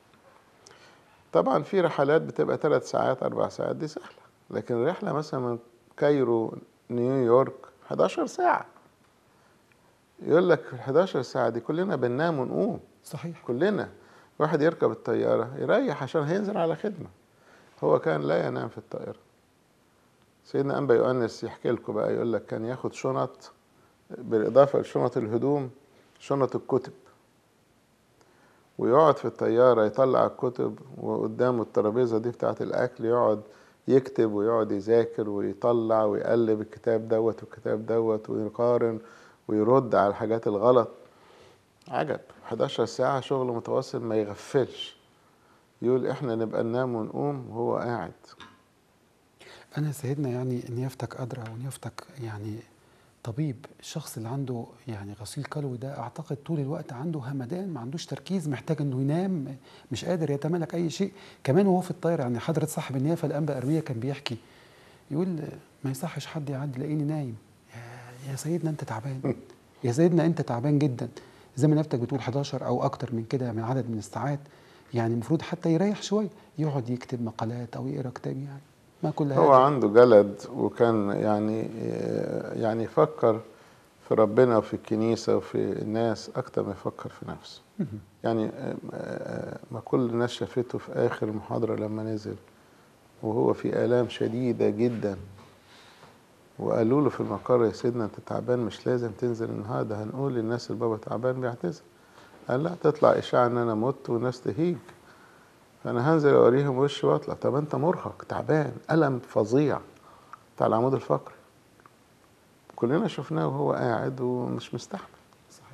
طبعا في رحلات بتبقى ثلاث ساعات أربع ساعات دي سهلة لكن رحلة مثلا من كايرو نيويورك 11 ساعة يقول لك في ال 11 ساعة دي كلنا بننام ونقوم صحيح كلنا واحد يركب الطيارة يريح عشان هينزل على خدمة هو كان لا ينام في الطائرة سيدنا أنبا يؤنس يحكي لكم بقى يقول لك كان ياخد شنط بالإضافة لشنط الهدوم شنط الكتب ويقعد في الطيارة يطلع الكتب وقدامه الترابيزة دي بتاعة الأكل يقعد يكتب ويقعد يذاكر ويطلع ويقلب الكتاب دوت والكتاب دوت ويقارن ويرد على الحاجات الغلط عجب 11 ساعة شغل متواصل ما يغفلش يقول احنا نبقى ننام ونقوم وهو قاعد أنا سيدنا يعني نيافتك أدرى ونيافتك يعني طبيب الشخص اللي عنده يعني غسيل كلوي ده أعتقد طول الوقت عنده همدان ما عندوش تركيز محتاج إنه ينام مش قادر يتمالك أي شيء كمان وهو في الطايرة يعني حضرة صاحب النيافة الأنبا أرمية كان بيحكي يقول ما يصحش حد يعدي يلاقيني نايم يا, يا سيدنا أنت تعبان يا سيدنا أنت تعبان جدا زي ما نيافتك بتقول 11 أو أكتر من كده من عدد من الساعات يعني المفروض حتى يريح شوية يقعد يكتب مقالات أو يقرأ كتاب يعني ما كل هو هذا عنده جلد وكان يعني يعني يفكر في ربنا وفي الكنيسة وفي الناس أكتر ما يفكر في نفسه يعني ما كل الناس شافته في آخر المحاضرة لما نزل وهو في آلام شديدة جدا وقالوا له في المقر يا سيدنا انت تعبان مش لازم تنزل النهارده هنقول للناس البابا تعبان بيعتذر قال لا تطلع اشاعه ان انا مت والناس تهيج فانا هنزل اوريهم وشي واطلع طب انت مرهق تعبان الم فظيع بتاع العمود الفقري كلنا شفناه وهو قاعد ومش مستحمل صحيح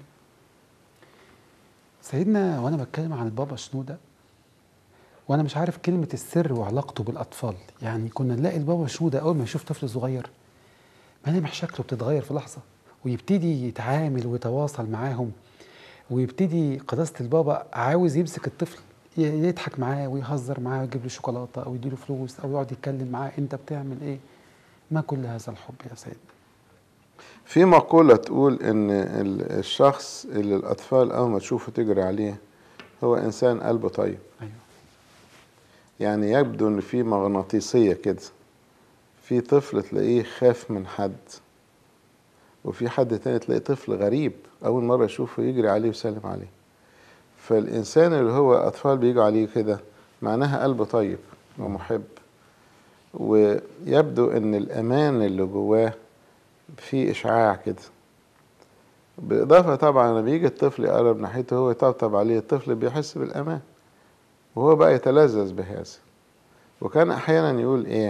سيدنا وانا بتكلم عن البابا شنودة وانا مش عارف كلمة السر وعلاقته بالاطفال يعني كنا نلاقي البابا شنودة اول ما يشوف طفل صغير ملامح شكله بتتغير في لحظة ويبتدي يتعامل ويتواصل معاهم ويبتدي قداسة البابا عاوز يمسك الطفل ي- يضحك معاه ويهزر معاه ويجيب له شوكولاتة أو يديله فلوس أو يقعد يتكلم معاه أنت بتعمل إيه؟ ما كل هذا الحب يا سيدنا في مقولة تقول إن ال- الشخص اللي الأطفال أول ما تشوفه تجري عليه هو إنسان قلبه طيب أيوه يعني يبدو إن في مغناطيسية كده في طفل تلاقيه خاف من حد وفي حد تاني تلاقيه طفل غريب أول مرة يشوفه يجري عليه ويسلم عليه فالإنسان اللي هو أطفال بيجوا عليه كده معناها قلبه طيب ومحب ويبدو إن الأمان اللي جواه في إشعاع كده بالإضافة طبعا لما بيجي الطفل يقرب ناحيته هو يطبطب عليه الطفل بيحس بالأمان وهو بقى يتلذذ بهذا وكان أحيانا يقول إيه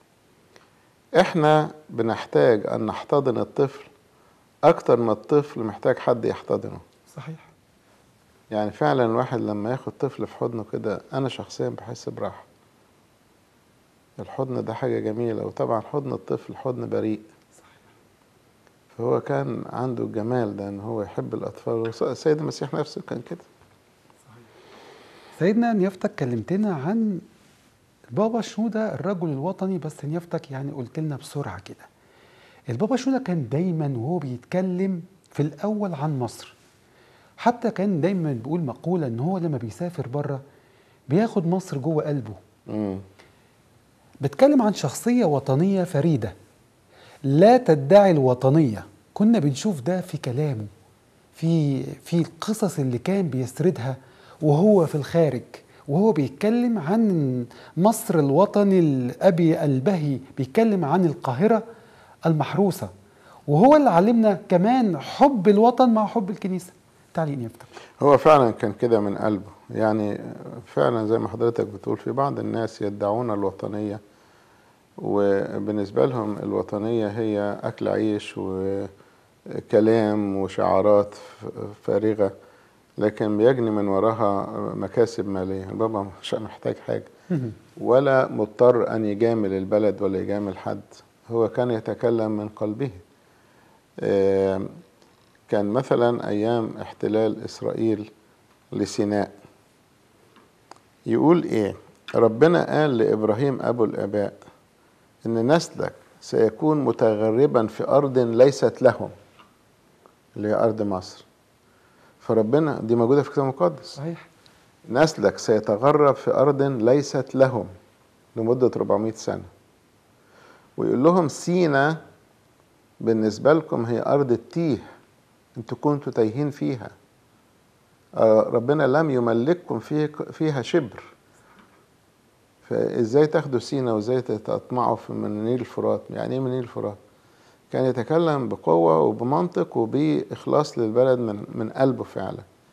إحنا بنحتاج أن نحتضن الطفل أكتر ما الطفل محتاج حد يحتضنه صحيح يعني فعلا الواحد لما ياخد طفل في حضنه كده أنا شخصيا بحس براحة الحضن ده حاجة جميلة وطبعا حضن الطفل حضن بريء فهو كان عنده الجمال ده ان هو يحب الاطفال السيد المسيح نفسه كان كده سيدنا نيافتك كلمتنا عن البابا شنودة الرجل الوطني بس نيافتك يعني قلت لنا بسرعة كده البابا شنودة كان دايما وهو بيتكلم في الأول عن مصر حتى كان دايما بيقول مقولة إن هو لما بيسافر بره بياخد مصر جوه قلبه مم. بتكلم عن شخصية وطنية فريدة لا تدعي الوطنية كنا بنشوف ده في كلامه في في القصص اللي كان بيسردها وهو في الخارج وهو بيتكلم عن مصر الوطن الأبي البهي بيتكلم عن القاهرة المحروسة وهو اللي علمنا كمان حب الوطن مع حب الكنيسة تعليق يفتح هو فعلا كان كده من قلبه يعني فعلا زي ما حضرتك بتقول في بعض الناس يدعون الوطنية وبالنسبة لهم الوطنية هي أكل عيش وكلام وشعارات فارغة لكن بيجني من وراها مكاسب مالية البابا مش محتاج حاجة ولا مضطر أن يجامل البلد ولا يجامل حد هو كان يتكلم من قلبه كان مثلا أيام احتلال إسرائيل لسيناء يقول إيه ربنا قال لإبراهيم أبو الآباء إن نسلك سيكون متغربا في أرض ليست لهم اللي هي أرض مصر فربنا دي موجودة في الكتاب المقدس صحيح نسلك سيتغرب في أرض ليست لهم لمدة 400 سنة ويقول لهم سينا بالنسبة لكم هي أرض التيه انتوا كنتوا تايهين فيها ربنا لم يملككم فيه فيها شبر فازاي تاخدوا سينا وازاي تطمعوا في من نيل الفرات يعني ايه من نيل الفرات كان يتكلم بقوة وبمنطق وبإخلاص للبلد من من قلبه فعلا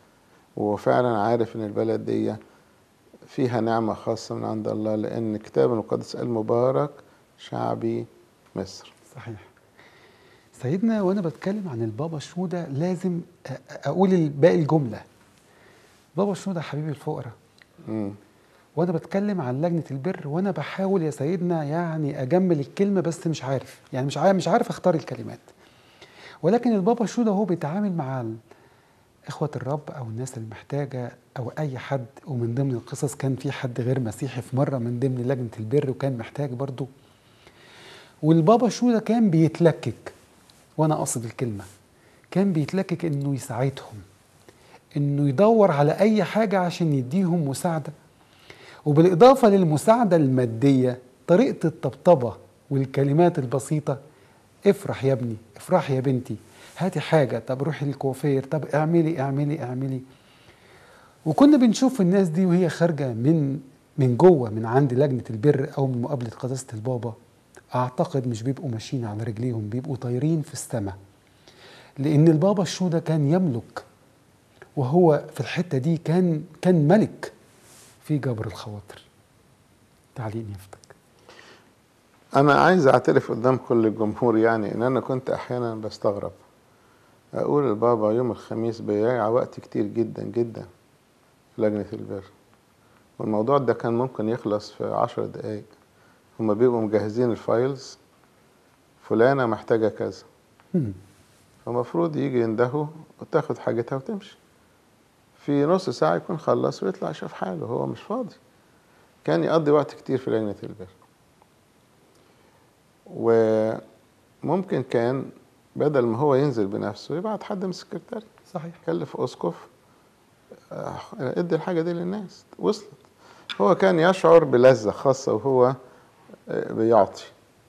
وهو فعلا عارف ان البلد دي فيها نعمة خاصة من عند الله لأن الكتاب المقدس قال مبارك شعبي مصر صحيح سيدنا وانا بتكلم عن البابا شنودة لازم أ- اقول باقي الجمله بابا شنودة حبيب الفقراء مم. وانا بتكلم عن لجنه البر وانا بحاول يا سيدنا يعني اجمل الكلمه بس مش عارف يعني مش عارف مش عارف اختار الكلمات ولكن البابا شنودة هو بيتعامل مع ال- اخوه الرب او الناس المحتاجه او اي حد ومن ضمن القصص كان في حد غير مسيحي في مره من ضمن لجنه البر وكان محتاج برضه والبابا شنودة كان بيتلكك وانا اقصد الكلمه كان بيتلكك انه يساعدهم انه يدور على اي حاجه عشان يديهم مساعده وبالاضافه للمساعده الماديه طريقه الطبطبه والكلمات البسيطه افرح يا ابني افرح يا بنتي هاتي حاجه طب روحي للكوافير طب اعملي اعملي اعملي وكنا بنشوف الناس دي وهي خارجه من من جوه من عند لجنه البر او من مقابله قداسه البابا اعتقد مش بيبقوا ماشيين على رجليهم بيبقوا طايرين في السماء لان البابا الشوده كان يملك وهو في الحته دي كان كان ملك في جبر الخواطر تعليق يفتك أنا عايز أعترف قدام كل الجمهور يعني إن أنا كنت أحيانا بستغرب أقول البابا يوم الخميس بيضيع وقت كتير جدا جدا في لجنة البر والموضوع ده كان ممكن يخلص في عشر دقايق هما بيبقوا مجهزين الفايلز فلانة محتاجة كذا مم. فمفروض يجي يندهوا وتاخد حاجتها وتمشي في نص ساعة يكون خلص ويطلع يشوف حاله هو مش فاضي كان يقضي وقت كتير في لجنة البر وممكن كان بدل ما هو ينزل بنفسه يبعت حد من السكرتاري صحيح كلف اسقف آه، ادي الحاجه دي للناس وصلت هو كان يشعر بلذه خاصه وهو آه، بيعطي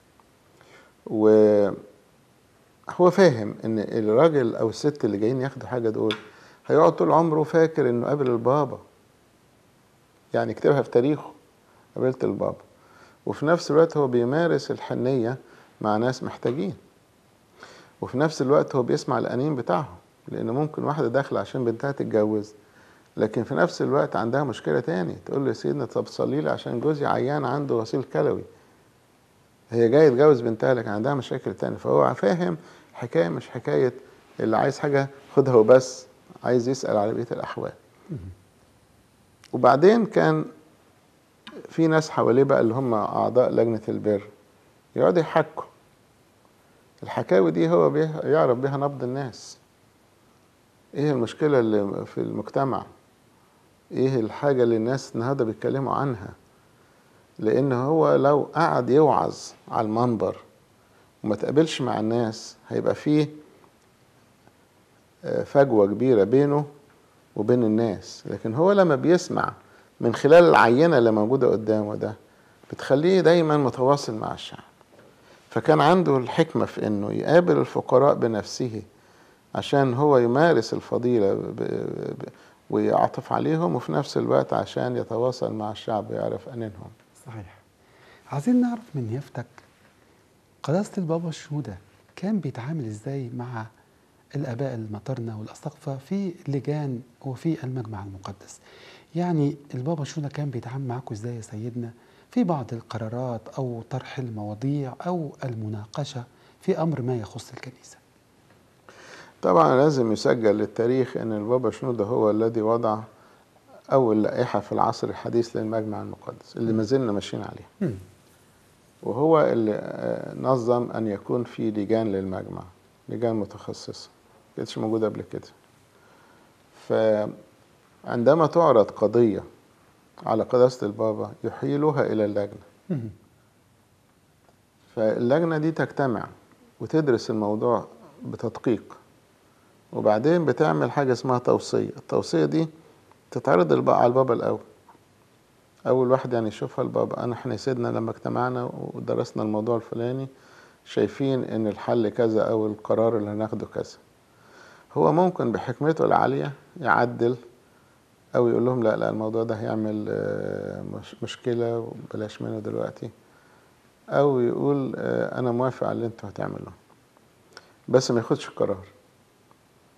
وهو فاهم ان الراجل او الست اللي جايين ياخدوا حاجه دول هيقعد طول عمره فاكر انه قابل البابا يعني يكتبها في تاريخه قابلت البابا وفي نفس الوقت هو بيمارس الحنيه مع ناس محتاجين وفي نفس الوقت هو بيسمع الأنين بتاعهم لأن ممكن واحدة داخلة عشان بنتها تتجوز لكن في نفس الوقت عندها مشكلة تاني تقول له يا سيدنا طب صلي لي عشان جوزي عيان عنده غسيل كلوي هي جاية تجوز بنتها لكن عندها مشاكل تانية فهو فاهم حكاية مش حكاية اللي عايز حاجة خدها وبس عايز يسأل على بقية الأحوال وبعدين كان في ناس حواليه بقى اللي هم أعضاء لجنة البر يقعدوا يحكوا الحكاوي دي هو بيه يعرف بيها نبض الناس ايه المشكلة اللي في المجتمع ايه الحاجة اللي الناس النهاردة بيتكلموا عنها لان هو لو قعد يوعظ على المنبر وما تقابلش مع الناس هيبقى فيه آه، فجوة كبيرة بينه وبين الناس لكن هو لما بيسمع من خلال العينة اللي موجودة قدامه ده بتخليه دايما متواصل مع الشعب فكان عنده الحكمة في انه يقابل الفقراء بنفسه عشان هو يمارس الفضيلة ب- ب- ويعطف عليهم وفي نفس الوقت عشان يتواصل مع الشعب ويعرف أنينهم صحيح عايزين نعرف من يفتك قداسة البابا الشهودة كان بيتعامل ازاي مع الآباء المطرنة والأساقفة في لجان وفي المجمع المقدس يعني البابا الشهودة كان بيتعامل معاكم ازاي يا سيدنا في بعض القرارات أو طرح المواضيع أو المناقشة في أمر ما يخص الكنيسة طبعا لازم يسجل للتاريخ أن البابا شنودة هو الذي وضع أول لائحة في العصر الحديث للمجمع المقدس اللي ما زلنا ماشيين عليها مم. وهو اللي آه، نظم أن يكون في لجان للمجمع لجان متخصصة كانتش موجودة قبل كده فعندما تعرض قضية على قداسة البابا يحيلها إلى اللجنة مم. فاللجنة دي تجتمع وتدرس الموضوع بتدقيق وبعدين بتعمل حاجة اسمها توصية التوصية دي تتعرض الب- على البابا الأول أول واحد يعني يشوفها البابا أنا احنا يا سيدنا لما اجتمعنا ودرسنا الموضوع الفلاني شايفين إن الحل كذا أو القرار اللي هناخده كذا هو ممكن بحكمته العالية يعدل أو يقول لهم لا لا الموضوع ده هيعمل آه، مش مشكلة وبلاش منه دلوقتي او يقول آه، انا موافق على اللي انتوا هتعملوه بس ما ياخدش قرار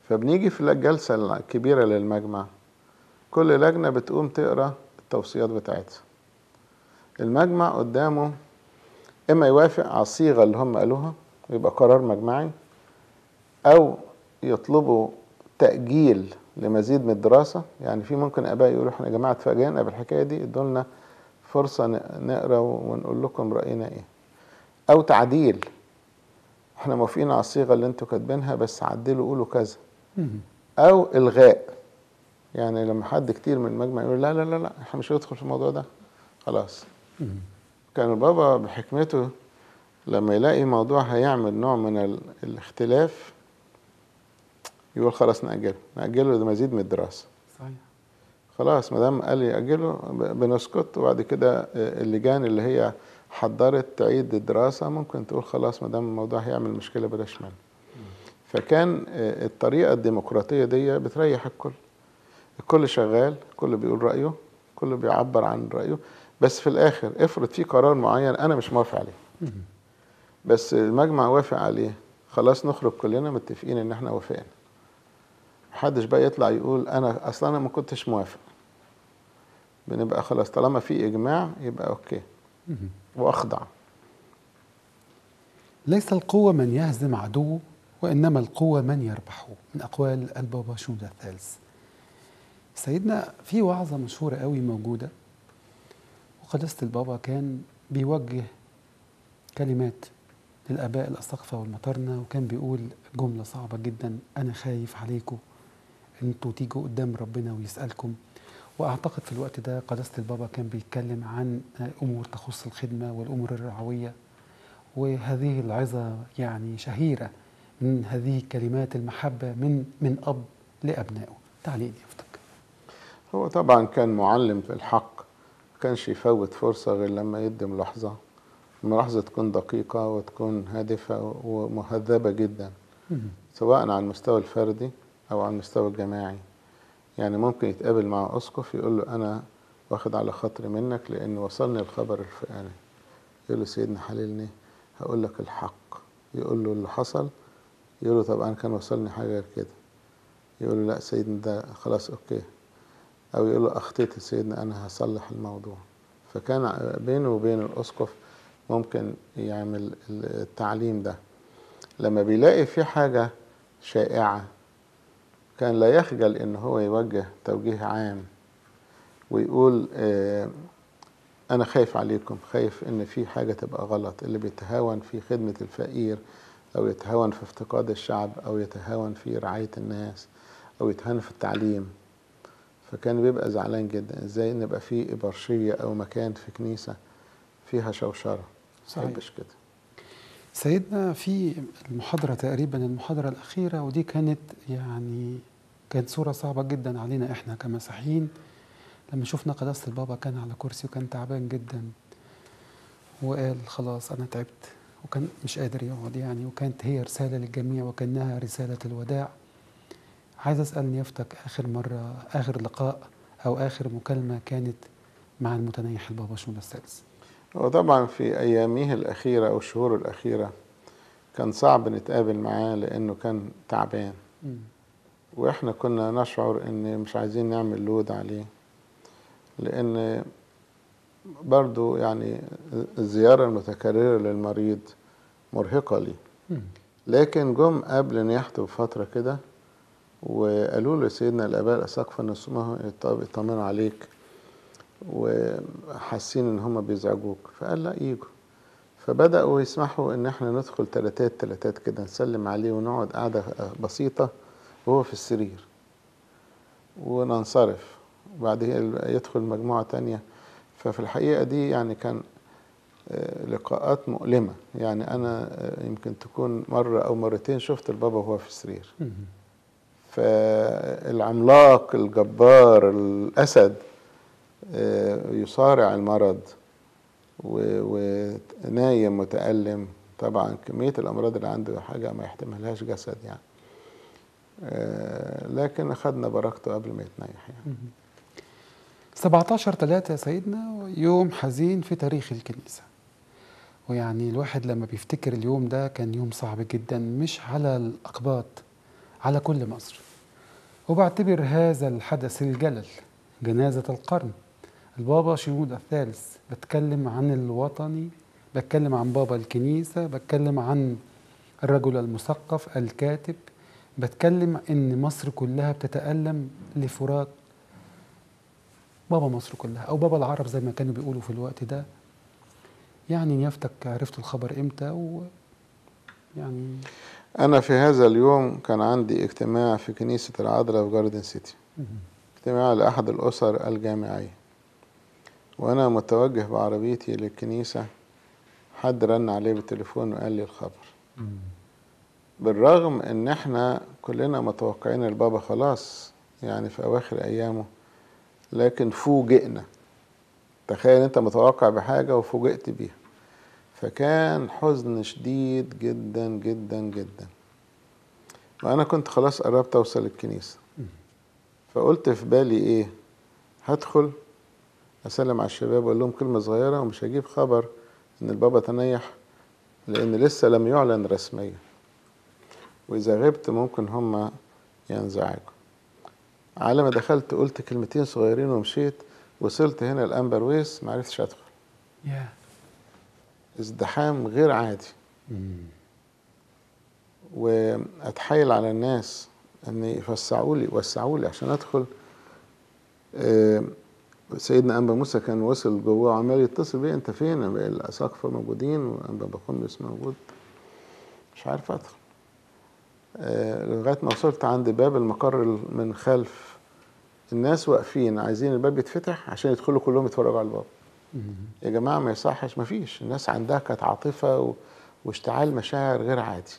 فبنيجي في الجلسة الكبيرة للمجمع كل لجنة بتقوم تقرا التوصيات بتاعتها المجمع قدامه اما يوافق على الصيغة اللي هم قالوها ويبقى قرار مجمعي او يطلبوا تأجيل لمزيد من الدراسة يعني في ممكن اباء يقولوا احنا يا جماعة اتفاجئنا بالحكاية دي ادوا لنا فرصة نقرا ونقول لكم رأينا ايه او تعديل احنا موافقين على الصيغة اللي انتوا كاتبينها بس عدلوا قولوا كذا او الغاء يعني لما حد كتير من المجمع يقول لا لا لا لا احنا مش هندخل في الموضوع ده خلاص كان البابا بحكمته لما يلاقي موضوع هيعمل نوع من ال- الاختلاف يقول خلاص نأجله نأجله لمزيد من الدراسة صحيح خلاص ما دام قال يأجله ب- بنسكت وبعد كده آه، اللجان اللي هي حضرت تعيد الدراسة ممكن تقول خلاص ما دام الموضوع هيعمل مشكلة بلاش منه فكان آه، الطريقة الديمقراطية دي بتريح الكل الكل شغال الكل بيقول رأيه الكل بيعبر عن رأيه بس في الآخر افرض في قرار معين أنا مش موافق عليه بس المجمع وافق عليه خلاص نخرج كلنا متفقين ان احنا وافقنا محدش بقى يطلع يقول انا اصلا انا ما كنتش موافق بنبقى خلاص طالما في اجماع يبقى اوكي واخضع ليس القوة من يهزم عدوه وإنما القوة من يربحه من أقوال البابا شنودة الثالث سيدنا في وعظة مشهورة قوي موجودة وقداسة البابا كان بيوجه كلمات للآباء الأساقفة والمطرنة وكان بيقول جملة صعبة جدا أنا خايف عليكم أنتوا تيجوا قدام ربنا ويسألكم وأعتقد في الوقت ده قداسة البابا كان بيتكلم عن أمور تخص الخدمة والأمور الرعوية وهذه العظة يعني شهيرة من هذه كلمات المحبة من من أب لأبنائه تعليق يفتك هو طبعا كان معلم في الحق ما كانش يفوت فرصة غير لما يدي ملاحظة الملاحظة تكون دقيقة وتكون هادفة ومهذبة جدا سواء على المستوى الفردي أو على المستوى الجماعي يعني ممكن يتقابل مع أسقف يقول له أنا واخد على خاطري منك لأن وصلني الخبر الفلاني يقول له سيدنا حللني هقول لك الحق يقول له اللي حصل يقول له طب أنا كان وصلني حاجة غير كده يقول له لا سيدنا ده خلاص أوكي أو يقول له أخطيت يا سيدنا أنا هصلح الموضوع فكان بينه وبين الأسقف ممكن يعمل التعليم ده لما بيلاقي في حاجة شائعة كان لا يخجل ان هو يوجه توجيه عام ويقول آه انا خايف عليكم خايف ان في حاجة تبقى غلط اللي بيتهاون في خدمة الفقير او يتهاون في افتقاد الشعب او يتهاون في رعاية الناس او يتهاون في التعليم فكان بيبقى زعلان جدا ازاي نبقى في ابرشية او مكان في كنيسة فيها شوشرة صحيح. محبش كده سيدنا في المحاضرة تقريبا المحاضرة الأخيرة ودي كانت يعني كانت صورة صعبة جدا علينا إحنا كمسيحيين لما شفنا قداسة البابا كان على كرسي وكان تعبان جدا وقال خلاص أنا تعبت وكان مش قادر يقعد يعني وكانت هي رسالة للجميع وكأنها رسالة الوداع عايز أسأل نيافتك آخر مرة آخر لقاء أو آخر مكالمة كانت مع المتنيح البابا شنودة الثالث هو طبعا في أيامه الأخيرة أو الشهور الأخيرة كان صعب نتقابل معاه لأنه كان تعبان وإحنا كنا نشعر إن مش عايزين نعمل لود عليه لأن برضو يعني الزيارة المتكررة للمريض مرهقة ليه لكن جم قبل نياحته بفترة كده وقالوا له سيدنا الآباء الأساقفة إن اسمهم يطمنوا عليك وحاسين ان هم بيزعجوك فقال لا يجوا فبداوا يسمحوا ان احنا ندخل تلاتات تلاتات كده نسلم عليه ونقعد قعده بسيطه وهو في السرير وننصرف وبعدين يدخل مجموعه تانية ففي الحقيقه دي يعني كان لقاءات مؤلمه يعني انا يمكن تكون مره او مرتين شفت البابا وهو في السرير فالعملاق الجبار الاسد يصارع المرض ونايم متألم طبعا كمية الأمراض اللي عنده حاجة ما يحتملهاش جسد يعني لكن أخذنا بركته قبل ما يتنيح يعني 17 3 يا سيدنا يوم حزين في تاريخ الكنيسة ويعني الواحد لما بيفتكر اليوم ده كان يوم صعب جدا مش على الأقباط على كل مصر وبعتبر هذا الحدث الجلل جنازة القرن البابا شنود الثالث بتكلم عن الوطني بتكلم عن بابا الكنيسة بتكلم عن الرجل المثقف الكاتب بتكلم ان مصر كلها بتتألم لفراق بابا مصر كلها او بابا العرب زي ما كانوا بيقولوا في الوقت ده يعني نيافتك عرفت الخبر امتى و يعني أنا في هذا اليوم كان عندي اجتماع في كنيسة العذراء في جاردن سيتي اجتماع لأحد الأسر الجامعية وأنا متوجه بعربيتي للكنيسة حد رن عليه بالتليفون وقال لي الخبر بالرغم ان احنا كلنا متوقعين البابا خلاص يعني في اواخر ايامه لكن فوجئنا تخيل انت متوقع بحاجة وفوجئت بيها فكان حزن شديد جدا جدا جدا وانا كنت خلاص قربت اوصل الكنيسة فقلت في بالي ايه هدخل اسلم على الشباب واقول لهم كلمة صغيرة ومش هجيب خبر ان البابا تنيح لان لسه لم يعلن رسميا واذا غبت ممكن هم ينزعجوا على ما دخلت قلت كلمتين صغيرين ومشيت وصلت هنا الانبرويس ما عرفتش ادخل يا ازدحام غير عادي واتحايل على الناس ان يفسعوا لي وسعوا لي عشان ادخل آه، سيدنا انبا موسى كان وصل جوه وعمال يتصل بيا انت فين الاساقفه موجودين وانبا بخمس موجود مش عارف ادخل آه، لغايه ما وصلت عند باب المقر من خلف الناس واقفين عايزين الباب يتفتح عشان يدخلوا كلهم يتفرجوا على الباب يا جماعه ما يصحش ما فيش الناس عندها كانت عاطفه و... واشتعال مشاعر غير عادي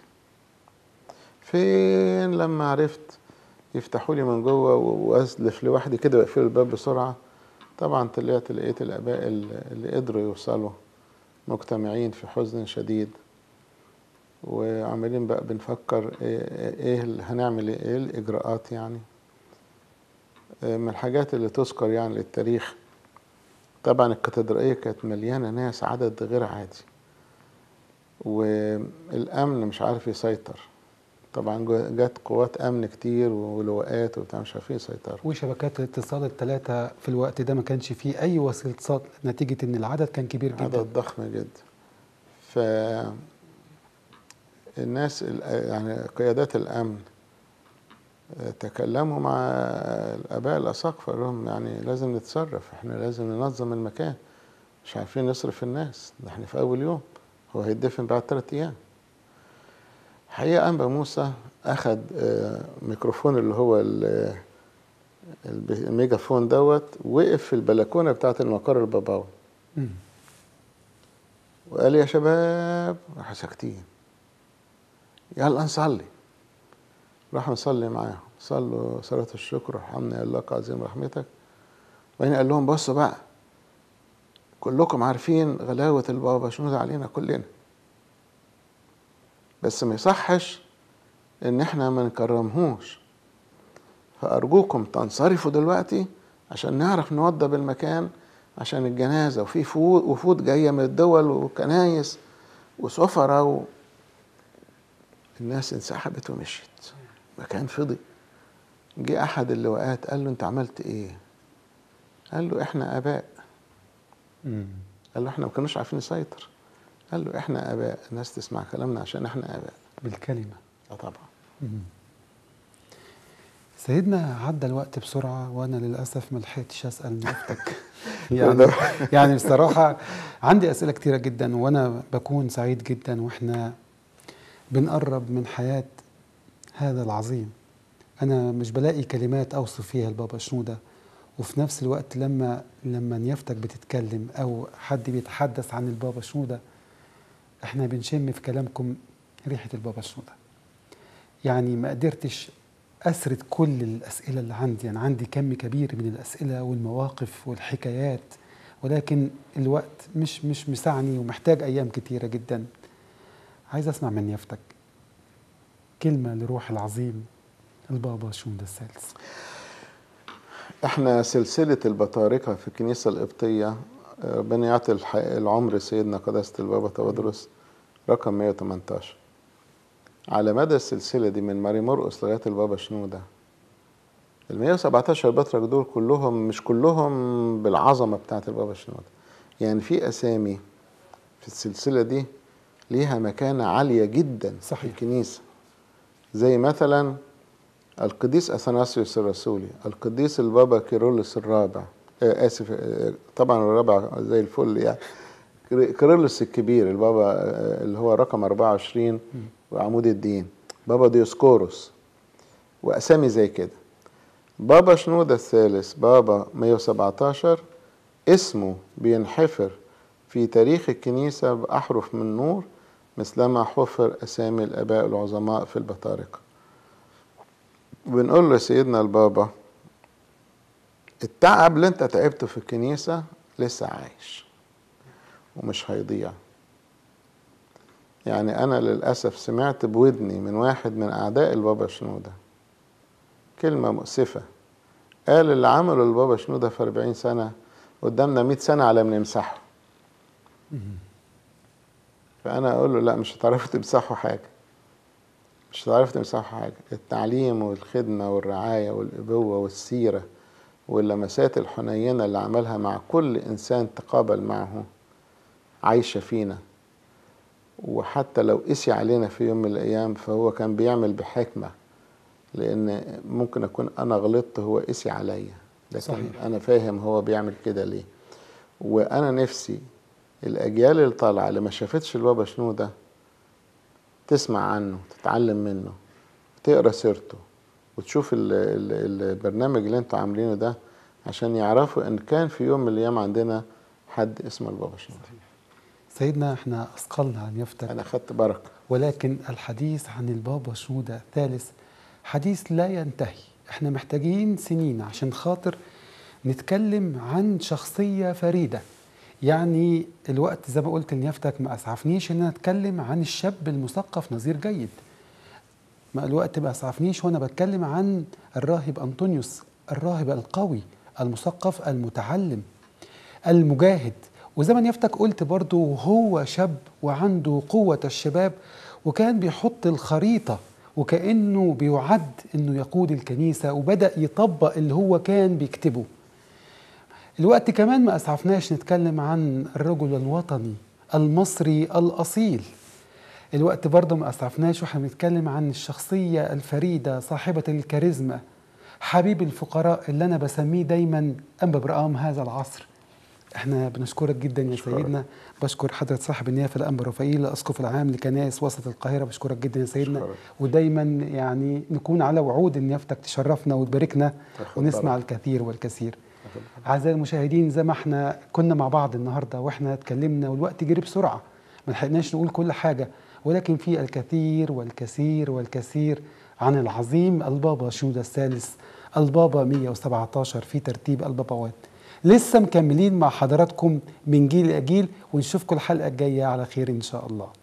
فين لما عرفت يفتحوا لي من جوه و- واسلف لوحدي كده واقفلوا الباب بسرعه طبعا طلعت لقيت الاباء اللي اللي قدروا يوصلوا مجتمعين في حزن شديد وعمالين بقى بنفكر ايه, إيه اللي هنعمل ايه إيه الاجراءات يعني آه، من الحاجات اللي تذكر يعني للتاريخ طبعا الكاتدرائية كانت مليانة ناس عدد غير عادي والأمن مش عارف يسيطر طبعا جو- جت قوات أمن كتير ولواءات وبتاع مش عارفين يسيطروا وشبكات الاتصال الثلاثة في الوقت ده ما كانش فيه أي وسيلة اتصال نتيجة إن العدد كان كبير جدا عدد ضخم جدا ف الناس ال- يعني قيادات الأمن آه، تكلموا مع الآباء الأساقفة قال لهم يعني لازم نتصرف احنا لازم ننظم المكان مش عارفين نصرف الناس ده احنا في أول يوم هو هيدفن بعد ثلاثة أيام حقيقة أنبا موسى أخد آه، ميكروفون اللي هو ال- الب- الميجافون دوت وقف في البلكونة بتاعة المقر الباباوي مم. وقال يا شباب راحوا ساكتين يلا نصلي راح نصلي معاهم صلوا صلاة الشكر ارحمنا يا الله عظيم رحمتك وبعدين قال لهم بصوا بقى كلكم عارفين غلاوة البابا شنود علينا كلنا بس ما يصحش ان احنا ما نكرمهوش فارجوكم تنصرفوا دلوقتي عشان نعرف نوضب المكان عشان الجنازه وفي فو- وفود جايه من الدول وكنايس وسفرة و... الناس انسحبت ومشيت مكان فضي جه احد اللواءات قال له انت عملت ايه قال له احنا اباء مم. قال له احنا ما كناش عارفين نسيطر قال له احنا اباء الناس تسمع كلامنا عشان احنا اباء بالكلمة اه طبعا مم. سيدنا عدى الوقت بسرعة وأنا للأسف ما لحقتش أسأل نيافتك يعني يعني بصراحة عندي أسئلة كتيرة جدا وأنا بكون سعيد جدا وإحنا بنقرب من حياة هذا العظيم أنا مش بلاقي كلمات أوصف فيها البابا شنودة وفي نفس الوقت لما لما نيافتك بتتكلم أو حد بيتحدث عن البابا شنودة إحنا بنشم في كلامكم ريحة البابا شنودة يعني ما قدرتش أسرد كل الأسئلة اللي عندي أنا عندي كم كبير من الأسئلة والمواقف والحكايات ولكن الوقت مش مش مسعني ومحتاج أيام كتيرة جدا عايز أسمع من يافتك كلمة لروح العظيم البابا شنودة الثالث احنا سلسلة البطاركة في الكنيسة القبطية ربنا يعطي الح- العمر سيدنا قداسة البابا تودرس رقم 118 على مدى السلسلة دي من ماري مرقس لغاية البابا شنودة ال 117 بطرك دول كلهم مش كلهم بالعظمة بتاعة البابا شنودة يعني في أسامي في السلسلة دي ليها مكانة عالية جدا صحيح. في الكنيسة زي مثلا القديس أثناسيوس الرسولي القديس البابا كيرلس الرابع آه آسف آه طبعا الرابع زي الفل يعني كير- كيرلس الكبير البابا آه اللي هو رقم 24 وعمود الدين بابا ديوسكوروس وأسامي زي كده بابا شنودة الثالث بابا 117 اسمه بينحفر في تاريخ الكنيسة بأحرف من نور مثلما حفر أسامي الآباء العظماء في البطارقة بنقول لسيدنا البابا التعب اللي انت تعبته في الكنيسة لسه عايش ومش هيضيع يعني أنا للأسف سمعت بودني من واحد من أعداء البابا شنودة كلمة مؤسفة قال اللي عمله البابا شنودة في 40 سنة قدامنا 100 سنة على ما نمسحه فأنا أقول له لا مش هتعرفوا تمسحوا حاجة مش هتعرفوا تمسحوا حاجة التعليم والخدمة والرعاية والأبوة والسيرة واللمسات الحنينة اللي عملها مع كل إنسان تقابل معه عايشة فينا وحتى لو قسي علينا في يوم من الأيام فهو كان بيعمل بحكمة لأن ممكن أكون أنا غلطت هو قسي عليا لكن صحيح. أنا فاهم هو بيعمل كده ليه وأنا نفسي الأجيال اللي طالعة اللي ما شافتش البابا شنودة تسمع عنه تتعلم منه تقرا سيرته وتشوف ال ال البرنامج اللي انتوا عاملينه ده عشان يعرفوا ان كان في يوم من الايام عندنا حد اسمه البابا شنودة سيدنا احنا اثقلنا عن يفتك انا خدت بركه ولكن الحديث عن البابا شنودة الثالث حديث لا ينتهي احنا محتاجين سنين عشان خاطر نتكلم عن شخصية فريدة يعني الوقت زي ما قلت لنيافتك ما اسعفنيش ان انا اتكلم عن الشاب المثقف نظير جيد ما الوقت ما اسعفنيش وانا بتكلم عن الراهب انطونيوس الراهب القوي المثقف المتعلم المجاهد وزي ما يفتك قلت برضو هو شاب وعنده قوة الشباب وكان بيحط الخريطة وكأنه بيعد انه يقود الكنيسة وبدأ يطبق اللي هو كان بيكتبه الوقت كمان ما اسعفناش نتكلم عن الرجل الوطني المصري الاصيل الوقت برضه ما اسعفناش واحنا بنتكلم عن الشخصيه الفريده صاحبه الكاريزما حبيب الفقراء اللي انا بسميه دايما انبا برقام هذا العصر احنا بنشكرك جدا يا أشكرك. سيدنا بشكر حضره صاحب النيافه الانبا رفائيل الاسقف العام لكنائس وسط القاهره بشكرك جدا يا سيدنا أشكرك. ودايما يعني نكون على وعود ان يفتك تشرفنا وتباركنا تاخد ونسمع بركة. الكثير والكثير أعزائي المشاهدين زي ما احنا كنا مع بعض النهارده واحنا اتكلمنا والوقت جري بسرعة ما لحقناش نقول كل حاجة ولكن في الكثير والكثير والكثير عن العظيم البابا شنودة الثالث البابا 117 في ترتيب الباباوات لسه مكملين مع حضراتكم من جيل لجيل ونشوفكم الحلقة الجاية على خير إن شاء الله